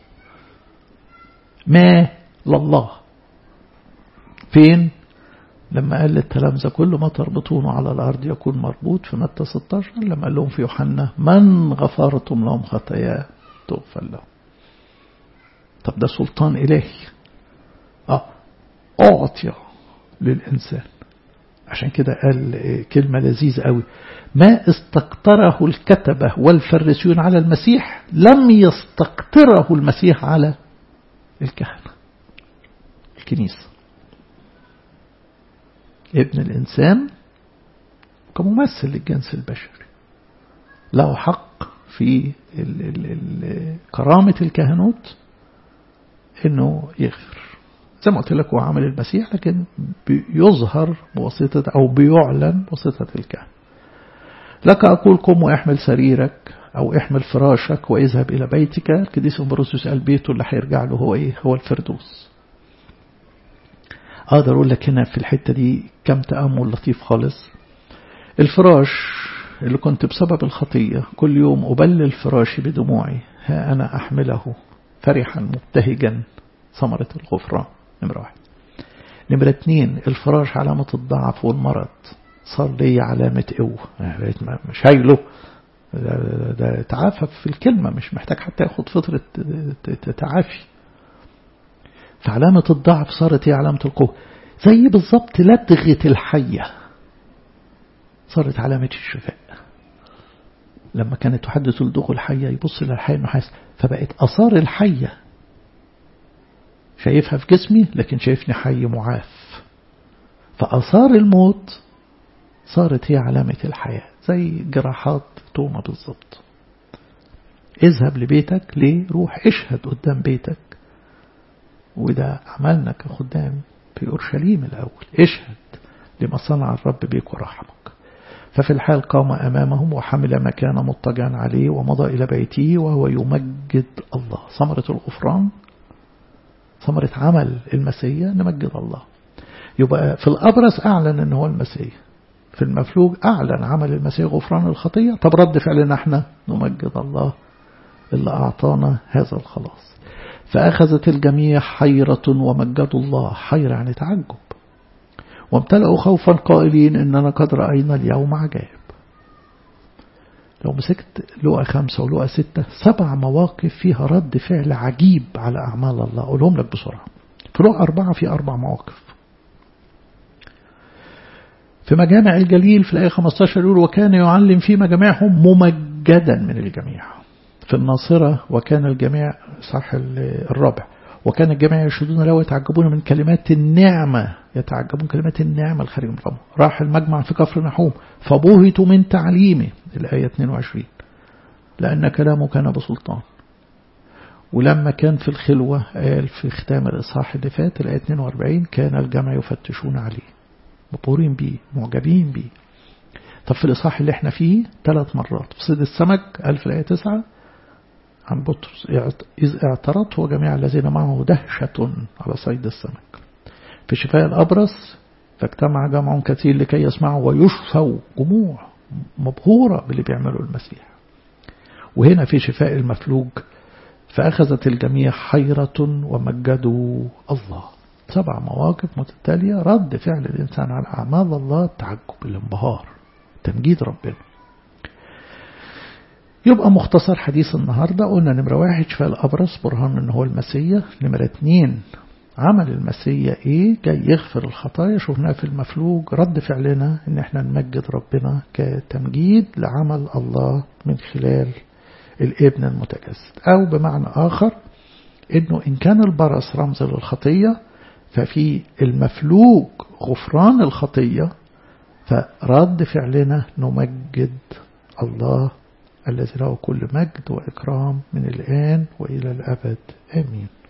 ما لله فين لما قال للتلامذة كل ما تربطونه على الأرض يكون مربوط في متى 16 لما قال لهم في يوحنا من غفرتم لهم خطايا تغفر لهم طب ده سلطان إلهي آه أعطي للإنسان عشان كده قال كلمة لذيذة قوي ما استقطره الكتبة والفريسيون على المسيح لم يستقطره المسيح على الكهنة الكنيسة ابن الإنسان كممثل للجنس البشري له حق في ال ال ال كرامة الكهنوت انه يغفر زي ما قلت لك هو عمل المسيح لكن بيظهر بواسطة أو بيعلن بواسطة الكهنة لك أقول قم واحمل سريرك أو احمل فراشك واذهب إلى بيتك القديس أمبروسيوس قال بيته اللي هيرجع له هو إيه هو الفردوس أقدر أقول لك هنا في الحتة دي كم تأمل لطيف خالص الفراش اللي كنت بسبب الخطية كل يوم أبلل فراشي بدموعي ها أنا أحمله فرحا مبتهجا ثمرة الغفران نمرة واحد نمرة اتنين الفراش علامة الضعف والمرض صار لي علامة قوة مش هايله ده, ده تعافى في الكلمة مش محتاج حتى ياخد فترة تعافي فعلامة الضعف صارت هي علامة القوة زي بالظبط لدغة الحية صارت علامة الشفاء لما كانت تحدث لدغ الحية يبص للحية النحاس فبقت أثار الحية شايفها في جسمي لكن شايفني حي معاف فأثار الموت صارت هي علامة الحياة زي جراحات توما بالظبط اذهب لبيتك ليه روح اشهد قدام بيتك وده عملنا كخدام في أورشليم الأول اشهد لما صنع الرب بيك ورحمك ففي الحال قام أمامهم وحمل مكان مضطجعا عليه ومضى إلى بيته وهو يمجد الله ثمرة الغفران ثمرة عمل المسيح نمجد الله يبقى في الأبرص أعلن أنه هو المسيح في المفلوج أعلن عمل المسيح غفران الخطية طب رد فعلنا احنا نمجد الله اللي أعطانا هذا الخلاص فأخذت الجميع حيرة ومجدوا الله حيرة يعني تعجب وامتلأوا خوفا قائلين إننا قد رأينا اليوم عجائب لو مسكت لقى خمسة ولقى ستة سبع مواقف فيها رد فعل عجيب على أعمال الله أقولهم لك بسرعة في لقى أربعة في أربع مواقف في مجامع الجليل في الآية 15 يقول وكان يعلم في مجامعهم ممجدا من الجميع في الناصرة وكان الجميع صح الرابع وكان الجميع يشهدون له ويتعجبون من كلمات النعمة يتعجبون كلمات النعمة الخارج من فمه راح المجمع في كفر نحوم فبهتوا من تعليمه الآية 22 لأن كلامه كان بسلطان ولما كان في الخلوة قال في ختام الإصحاح اللي فات الآية 42 كان الجمع يفتشون عليه مبهورين بيه معجبين بيه طب في الإصحاح اللي احنا فيه ثلاث مرات في صيد السمك قال في الآية 9 عن بطرس إذ اعترضه وجميع الذين معه دهشة على صيد السمك في شفاء الأبرص فاجتمع جمع كثير لكي يسمعوا ويشفوا جموع مبهورة باللي بيعمله المسيح وهنا في شفاء المفلوج فأخذت الجميع حيرة ومجدوا الله سبع مواقف متتالية رد فعل الإنسان على أعمال الله التعجب الانبهار تمجيد ربنا يبقى مختصر حديث النهاردة قلنا نمرة واحد شفاء الأبرص برهان أنه هو المسيح نمرة اتنين عمل المسيح ايه جاي يغفر الخطايا شفناه في المفلوج رد فعلنا ان احنا نمجد ربنا كتمجيد لعمل الله من خلال الابن المتجسد او بمعنى اخر انه ان كان البرص رمز للخطية ففي المفلوج غفران الخطية فرد فعلنا نمجد الله الذي له كل مجد وإكرام من الآن وإلى الأبد آمين